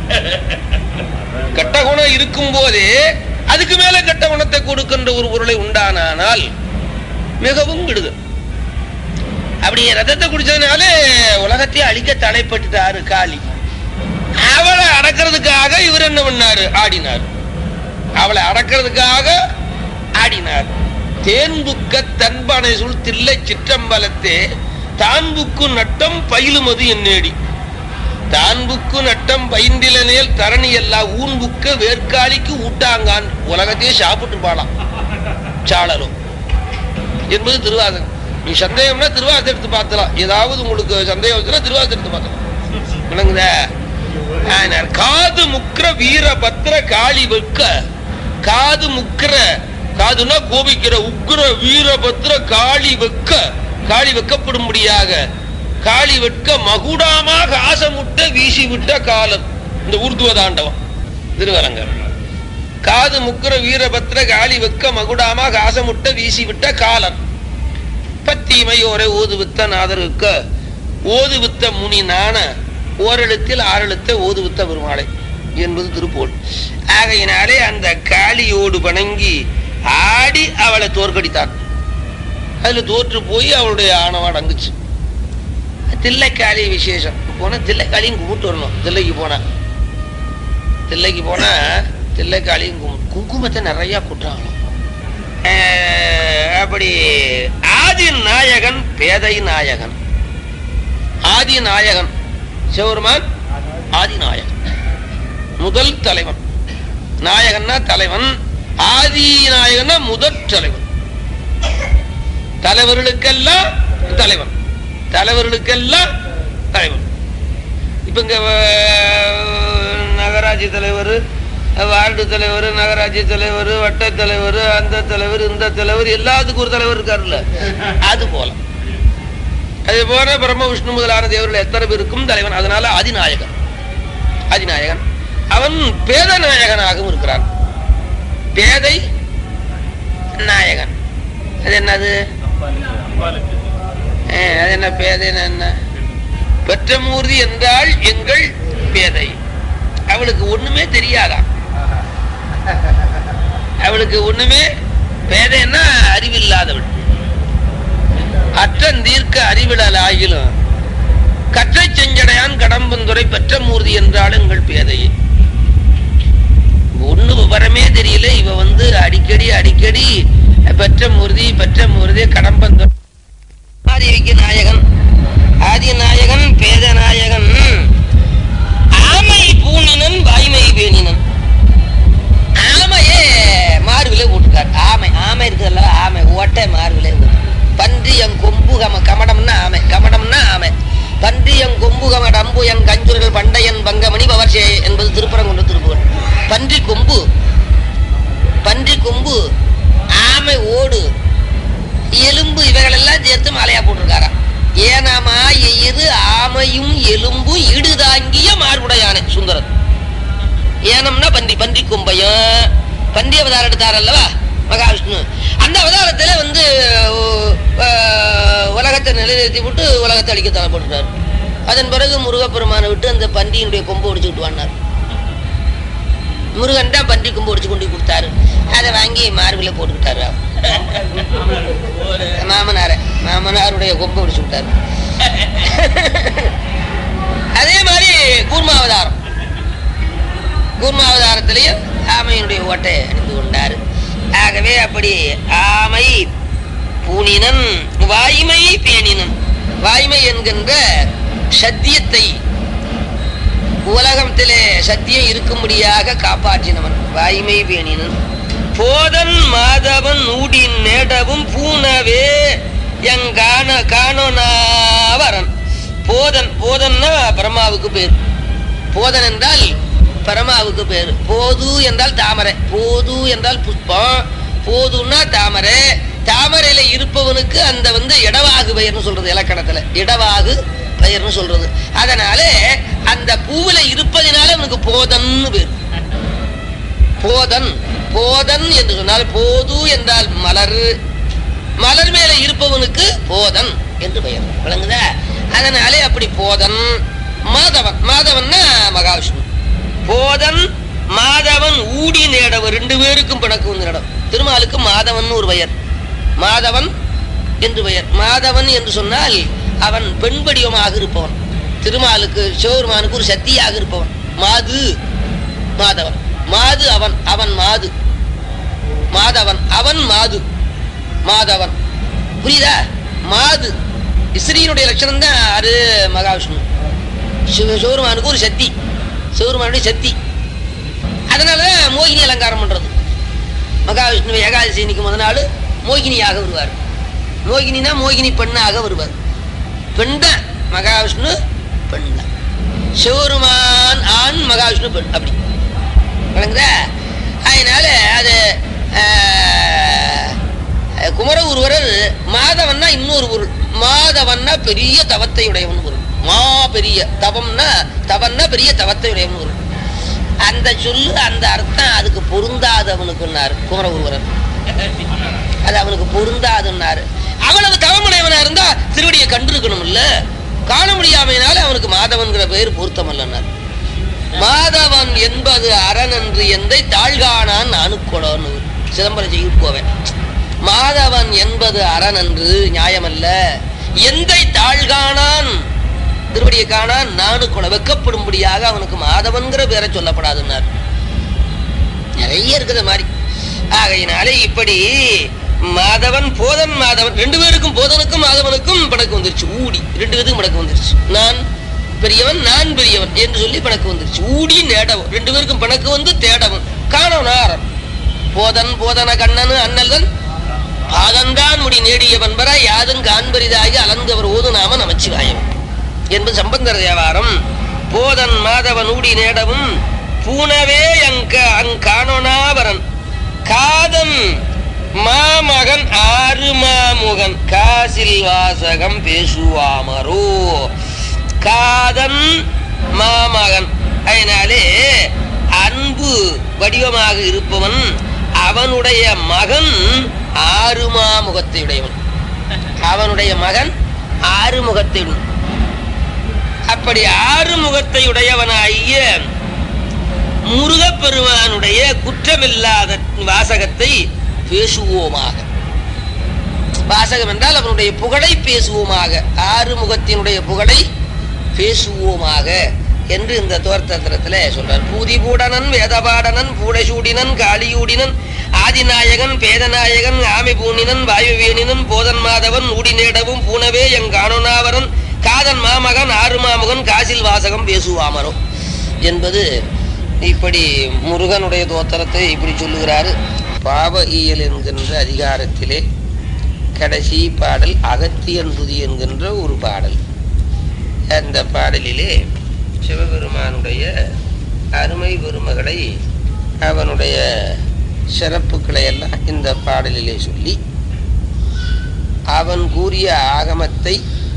கெட்ட குணம் இருக்கும் போதே அதுக்கு மேல கெட்ட குணத்தை கொடுக்கின்ற ஒரு பொருளை உண்டானால் மிகவும் விடுது அப்படி ரத்தத்தை குடிச்சதுனால உலகத்தையே அழிக்க தலைப்பட்டுட்டாரு காளி அவளை அடக்கிறதுக்காக இவர் என்ன பண்ணாரு ஆடினார் அவளை அடக்கிறதுக்காக ஆடினார் தேன்புக்க தன்பனை சுள் தில்லை சிற்றம்பலத்தே தான்புக்கு நட்டம் பயிலுமது என்னேடி தான்புக்கு நட்டம் பயின்றிலனேல் தரணி எல்லாம் ஊன்புக்க வேர்க்காலிக்கு ஊட்டாங்கான் உலகத்தையே சாப்பிட்டு பாலாம் சாளரும் என்பது திருவாசகம் நீ சந்தேகம்னா திருவாசகம் எடுத்து பார்த்தலாம் ஏதாவது உங்களுக்கு சந்தேகம் வந்துச்சுன்னா திருவாசகம் எடுத்து பார்த்தலாம் விளங்குதா ஆனார் காது முக்கிர வீரபத்ர காளி வெக்க காது முக்கிர காதுனா கோபிக்கிற உக்கிர வீரபத்ர காளி வெக்க காளி வெக்கப்படும்படியாக காளி வெட்க மகுடாமாக ஆசமுட்ட வீசி விட்ட காலம் இந்த ஊர்துவ தாண்டவம் திருவரங்கர் காது முக்கிர வீரபத்ர காளி வெக்க மகுடாமாக ஆசமுட்ட வீசி விட்ட காலம் பத்தீமையோரை ஓதுவித்த நாதருக்க ஓதுவித்த முனி நாண ஓரெழுத்தில் ஆறெழுத்த ஓதுவித்த பெருமாளை என்பது திருப்போல் ஆகையினாலே அந்த காளியோடு வணங்கி ஆடி அவளை தோற்கடித்தான் அதுல தோற்று போய் அவளுடைய ஆணவம் அடங்குச்சு தில்லைக்காளி விசேஷம் போனா தில்லைக்காளியும் கும்பிட்டு வரணும் தில்லைக்கு போனா தில்லைக்கு போனா தில்லைக்காளியும் கும்பிட்டு குங்குமத்தை நிறைய குற்றாலும் அப்படி ஆதி நாயகன் பேதை நாயகன் ஆதி நாயகன் சிவருமான் ஆதி நாயகன் முதல் தலைவன் நாயகன்னா தலைவன் ஆதி நாயகன்னா முதற் தலைவன் தலைவர்களுக்கெல்லாம் தலைவன் தலைவர்களுக்கெல்லாம் தலைவன் இப்ப இங்க அஹ், நகராட்சி தலைவர் வார்டு தலைவர் நகராட்சி தலைவர் வட்ட தலைவர் அந்த தலைவர் இந்த தலைவர் எல்லாத்துக்கும் ஒரு தலைவர் இருக்காருல்ல அது போல அது போல பிரம்ம விஷ்ணு முதலான தேவர்கள் எத்தனை பேருக்கும் தலைவன் அதனால ஆதிநாயகன் ஆதிநாயகன் அவன் பேத நாயகனாகவும் இருக்கிறான் பேதை நாயகன் அது என்னது ஏ, அது என்ன பேதைன்னு என்ன பெற்ற மூர்த்தி என்றால் எங்கள் பேதை அவளுக்கு ஒண்ணுமே தெரியாதாம் அவளுக்கு ஒண்ணுமே பேதைன்னா அறிவில்லாதவள் அற்றன் தீர்க்க அறிவிழல் ஆகிலும் கற்றை செஞ்சடையான் கடம்பந்துரை பெற்ற மூர்த்தி என்றால் எங்கள் பேதையே ஒண்ணு விவரமே தெரியல இவ வந்து அடிக்கடி அடிக்கடி பெற்ற மூர்த்தி பெற்ற மூர்த்தி கடம்பந்துரை ஆதிவிக்கு நாயகன் ஆதி நாயகன் பேத நாயகன் ஆமை பூணினன் வாய்மை வேணினன் ஆமையே மார்பிலே போட்டுருக்காரு ஆமை ஆமை இருக்குதுல்ல ஆமை ஓட்டை மார்பிலே போட்டு பன்றி என் கொம்பு கம கமடம்னா ஆமை கமடம்னா ஆமை பன்றி என் கொம்பு கமட அம்பு என் கஞ்சுர்கள் பண்டையன் பங்கமணி பவர்சே என்பது திருப்பரங்குன்ற திருப்புகள் பன்றி கொம்பு பன்றி கொம்பு ஆமை ஓடு எலும்பு இவைகளெல்லாம் சேர்த்து மாலையா போட்டிருக்காராம் ஏனாமா எயிறு ஆமையும் எலும்பும் இடுதாங்கிய மார்புடையானே சுந்தரன் ஏனம்னா பன்றி பன்றி கும்பையும் பன்றி அவதாரம் எடுத்தார் அல்லவா மகாவிஷ்ணு அந்த அவதாரத்துல வந்து அஹ், உலகத்தை நிலைநிறுத்தி விட்டு உலகத்தை அழிக்க தலை போட்டுட்டார் அதன் பிறகு முருகப்பெருமானை விட்டு அந்த பன்றியினுடைய கொம்பை ஒடிச்சு விட்டு வந்தார் முருகன் தான் பன்றி கொம்பு ஒடிச்சு கொண்டு போய் கொடுத்தாரு அதை வாங்கி மார்பில போட்டுக்கிட்டாரு அவர். மாமனார மாமனாருடைய கொம்பை ஒடிச்சு விட்டாரு அதே மாதிரி கூர்மாவதாரம் கூர்மாவதாரத்திலையும் ஆமையினுடைய ஓட்டை அணிந்து கொண்டார் ஆகவே அப்படி ஆமை பூணினன் வாய்மை பேணினன் வாய்மை என்கின்ற சத்தியத்தை உலகத்திலே சத்தியம் இருக்கும்படியாக காப்பாற்றினவன் வாய்மை பேணினன் போதன் மாதவன் ஊடி நேடவும் பூனவே எங்கான காணோனாவரன் போதன் போதன்னா பிரம்மாவுக்கு பேர் போதன் என்றால் பரமாவுக்கு பேரு போது என்றால் தாமரை போது என்றால் புஷ்பம் போதுன்னா தாமரை தாமரையில இருப்பவனுக்கு அந்த வந்து இடவாகு பெயர்னு சொல்றது இலக்கணத்துல இடவாகு பெயர்னு சொல்றது அதனால அந்த பூவில இருப்பதினால அவனுக்கு போதன்னு பேர் போதன் போதன் என்று சொன்னால் போது என்றால் மலர் மலர் மேல இருப்பவனுக்கு போதன் என்று பெயர் விளங்குதா அதனாலே அப்படி போதன் மாதவன் மாதவன்னா மகாவிஷ்ணு போதன் மாதவன் ஊடி நேடவன் ரெண்டு பேருக்கும் பிணக்கு வந்து நடம் திருமாலுக்கு மாதவன் ஒரு பெயர் மாதவன் என்று பெயர் மாதவன் என்று சொன்னால் அவன் பெண் வடிவமாக இருப்பவன் திருமாலுக்கு சிவபெருமானுக்கு ஒரு சக்தியாக இருப்பவன் மாது மாதவன் மாது அவன் அவன் மாது மாதவன் அவன் மாது மாதவன் புரியுதா மாது ஸ்ரீனுடைய லட்சணம் தான் அது மகாவிஷ்ணு சிவ சிவருமானுக்கு ஒரு சக்தி சிவருமானுடைய சக்தி அதனாலதான் மோகினி அலங்காரம் பண்றது மகாவிஷ்ணு ஏகாதசி இன்னைக்கு முத நாள் மோகினியாக வருவார் மோகினினா மோகினி பெண்ணாக வருவார் பெண் தான் மகாவிஷ்ணு பெண் தான் சிவருமான் ஆண் மகாவிஷ்ணு பெண் அப்படி விளங்குதா அதனால அது ஆஹ், குமர ஒருவரர் மாதவன்னா இன்னொரு பொருள் மாதவன்னா பெரிய தவத்தை உடையவன் பொருள் மா பெரிய தவம்னா தவன்னா பெரிய தவத்தை உடையவன் பொருள் அந்த சொல்லு அந்த அர்த்தம் அதுக்கு பொருந்தாதவனுக்குன்னாரு குமர ஒருவரர் அது அவனுக்கு பொருந்தாதுன்னாரு அவ்வளவு தவமுடையவனா இருந்தா திருவடியை கண்டிருக்கணும் இல்ல காண முடியாமையினால அவனுக்கு மாதவன்கிற பெயர் பொருத்தம் அல்லன்னார் மாதவன் என்பது அரண் என்று எந்தை தாழ்கானான் அணுக்கொடன்னு சிதம்பரம் செய்ய போவேன் மாதவன் என்பது அரண் என்று நியாயமல்ல எந்தை தாழ்கானான் திருவடியை காணான் நானு கொட வெக்கப்படும்படியாக அவனுக்கு மாதவன்கிற பேரை சொல்லப்படாதுன்னார் நிறைய இருக்குது அது மாதிரி ஆகையினாலே இப்படி மாதவன் போதன் மாதவன் ரெண்டு பேருக்கும் போதனுக்கும் மாதவனுக்கும் பணக்கு வந்துருச்சு ஊடி ரெண்டு பேருக்கும் பணக்கு வந்துருச்சு நான் பெரியவன் நான் பெரியவன் என்று சொல்லி பணக்கு வந்துருச்சு ஊடி நேடவன் ரெண்டு பேருக்கும் பணக்கு வந்து தேடவன் காணவனாரன் போதன் போதன கண்ணனு அண்ணல்தன் பாதந்தான் முடி நேடியவன் வர யாதும் காண்பரிதாகி அலந்தவர் ஓது நாம நமச்சிவாயம் என்பது சம்பந்தர தேவாரம் போதன் மாதவன் ஊடி நேடவும் பூனவே அங்க அங்கானோனாவரன் காதன் மாமகன் ஆறு மாமுகன் காசில் வாசகம் பேசுவாமரோ காதன் மாமகன் அதனாலே அன்பு வடிவமாக இருப்பவன் அவனுடைய மகன் ஆறு மாமுகத்தையுடையவன் அவனுடைய மகன் ஆறு முகத்தையுடன் அப்படி ஆறு முகத்தையுடையவனாகிய முருகப்பெருமானுடைய குற்றமில்லாத வாசகத்தை பேசுவோமாக வாசகம் என்றால் அவனுடைய புகழை பேசுவோமாக ஆறு முகத்தினுடைய புகழை பேசுவோமாக என்று இந்த தோர்த்தத்திரத்துல சொல்றார் பூதிபூடனன் வேதபாடனன் பூடசூடினன் காளியூடினன் ஆதிநாயகன் பேதநாயகன் ஆமை பூணினன் வாயுவேணினன் போதன் மாதவன் ஊடி நேடவும் பூனவே எங்கானோனாவரன் காதன் மாமகன் ஆறு மாமகன் காசில் வாசகம் பேசுவாமரோ என்பது இப்படி முருகனுடைய தோத்திரத்தை இப்படி சொல்லுகிறாரு பாவ இயல் என்கின்ற அதிகாரத்திலே கடைசி பாடல் அகத்தியன்புதி என்கின்ற ஒரு பாடல் அந்த பாடலிலே சிவபெருமானுடைய அருமை பெருமகளை அவனுடைய சிறப்புகளை எல்லாம் இந்த பாடலிலே சொல்லி அவன் கூறிய ஆகமத்தை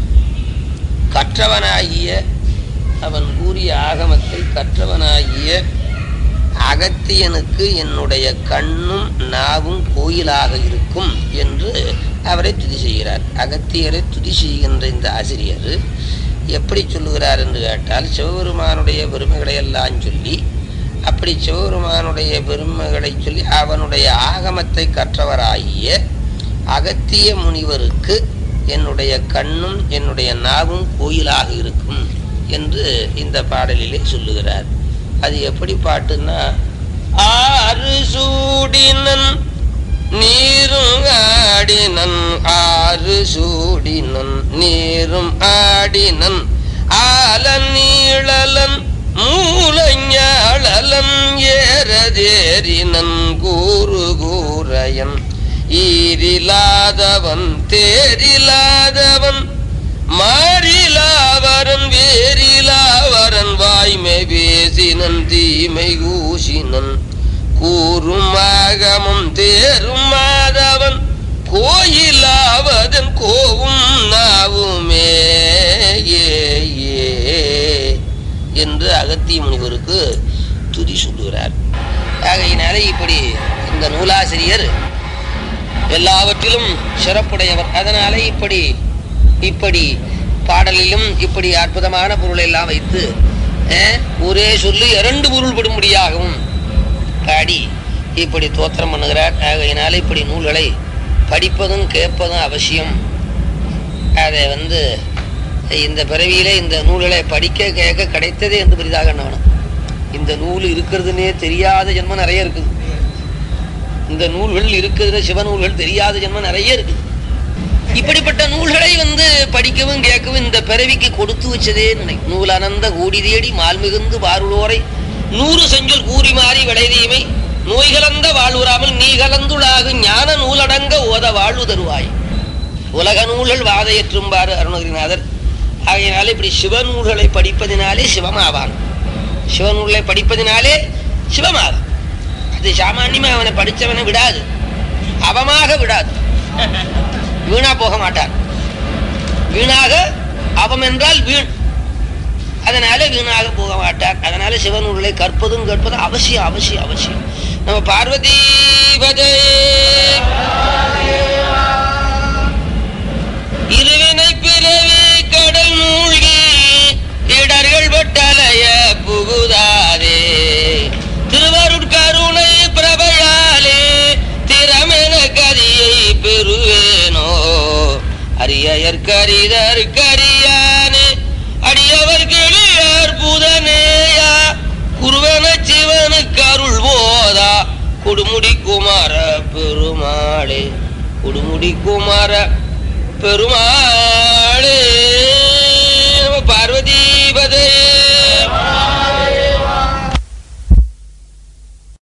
கற்றவனாகிய அவன் கூறிய ஆகமத்தை கற்றவனாகிய அகத்தியனுக்கு என்னுடைய கண்ணும் நாவும் கோயிலாக இருக்கும் என்று அவரை துதி செய்கிறார் அகத்தியரை துதி செய்கின்ற இந்த ஆசிரியர் எப்படி சொல்லுகிறார் என்று கேட்டால் சிவபெருமானுடைய பெருமைகளை எல்லாம் சொல்லி அப்படி சிவபெருமானுடைய பெருமைகளை சொல்லி அவனுடைய ஆகமத்தை கற்றவராகிய அகத்திய முனிவருக்கு என்னுடைய கண்ணும் என்னுடைய நாவும் கோயிலாக இருக்கும் என்று இந்த பாடலிலே சொல்லுகிறார் அது எப்படி பாட்டுன்னா ஆறு சூடினன் நீரும் ஆடினன் ஆறு சூடினன் நீரும் ஆடினன் ஆலன் நீழலன் மூலஞாழலன் ஏறதேறினன் கூறு கூரையன் ஈரிலாதவன் தேரிலாதவன் மாறிலாவரன் வேறிலாவரன் வாய்மை பேசினன் தீமை கூசினன் கூறும் ஆகமும் தேரும் மாதவன் கோயிலாவதன் கோவும் நாவுமே ஏ ஏ என்று அகத்திய முனிவருக்கு துதி சொல்லுகிறார் ஆகையினாலே இப்படி இந்த நூலாசிரியர் எல்லாவற்றிலும் சிறப்புடையவர் அதனாலே இப்படி இப்படி பாடலிலும் இப்படி அற்புதமான பொருளை எல்லாம் வைத்து அஹ், ஒரே சொல்லி இரண்டு பொருள் படும்படியாகவும் பாடி இப்படி தோத்திரம் பண்ணுகிறார் ஆகையினால இப்படி நூல்களை படிப்பதும் கேட்பதும் அவசியம் அதை வந்து இந்த பிறவியிலே இந்த நூல்களை படிக்க கேட்க கிடைத்ததே என்று பெரிதாக எண்ணணும் இந்த நூல் இருக்கிறதுனே தெரியாத ஜென்மம் நிறைய இருக்குது இந்த நூல்கள் இருக்கிறது சிவநூல்கள் தெரியாத ஜென்மம் நிறைய இருக்குது இப்படிப்பட்ட நூல்களை வந்து படிக்கவும் கேட்கவும் இந்த பிறவிக்கு கொடுத்து வச்சதே நினை நூல் அனந்த கூடி தேடி மால் மிகுந்து வாருளோரை நூறு செஞ்சொல் கூறி மாறி விளைதீமை நோய் கலந்த வாழ்வுறாமல் நீ கலந்துளாகு ஞான நூலடங்க ஓத வாழ்வு தருவாய் உலக நூல்கள் வாதையற்றும்பாரு அருணகிரிநாதர் ஆகையினாலே இப்படி சிவநூல்களை படிப்பதினாலே சிவமாவான் சிவநூல்களை படிப்பதினாலே சிவமாகும் அது சாமான்யமா அவனை படிச்சவனை விடாது அவமாக விடாது வீணா போக மாட்டான் வீணாக அவம் என்றால் வீண் அதனால வீணாக போக மாட்டான் அதனால சிவநூல்களை கற்பதும் கேட்பதும் அவசியம் அவசியம் அவசியம் நம்ம பார்வதி பதே இருவினை பிறவி கடல் மூழ்கி இடர்கள் பட்டலைய புகுதாதே திருவருட்கருணை பிரபலாலே திறமென கதியை பெறுவேனோ அரியற்கரிதற் கரியானே அடியவர் கிளியர் புதனேயா குருவன சிவனுக்கு அருள் போதா கொடுமுடி குமார பெருமாளே கொடுமுடி குமார பெருமாளே நம பார்வதி பதே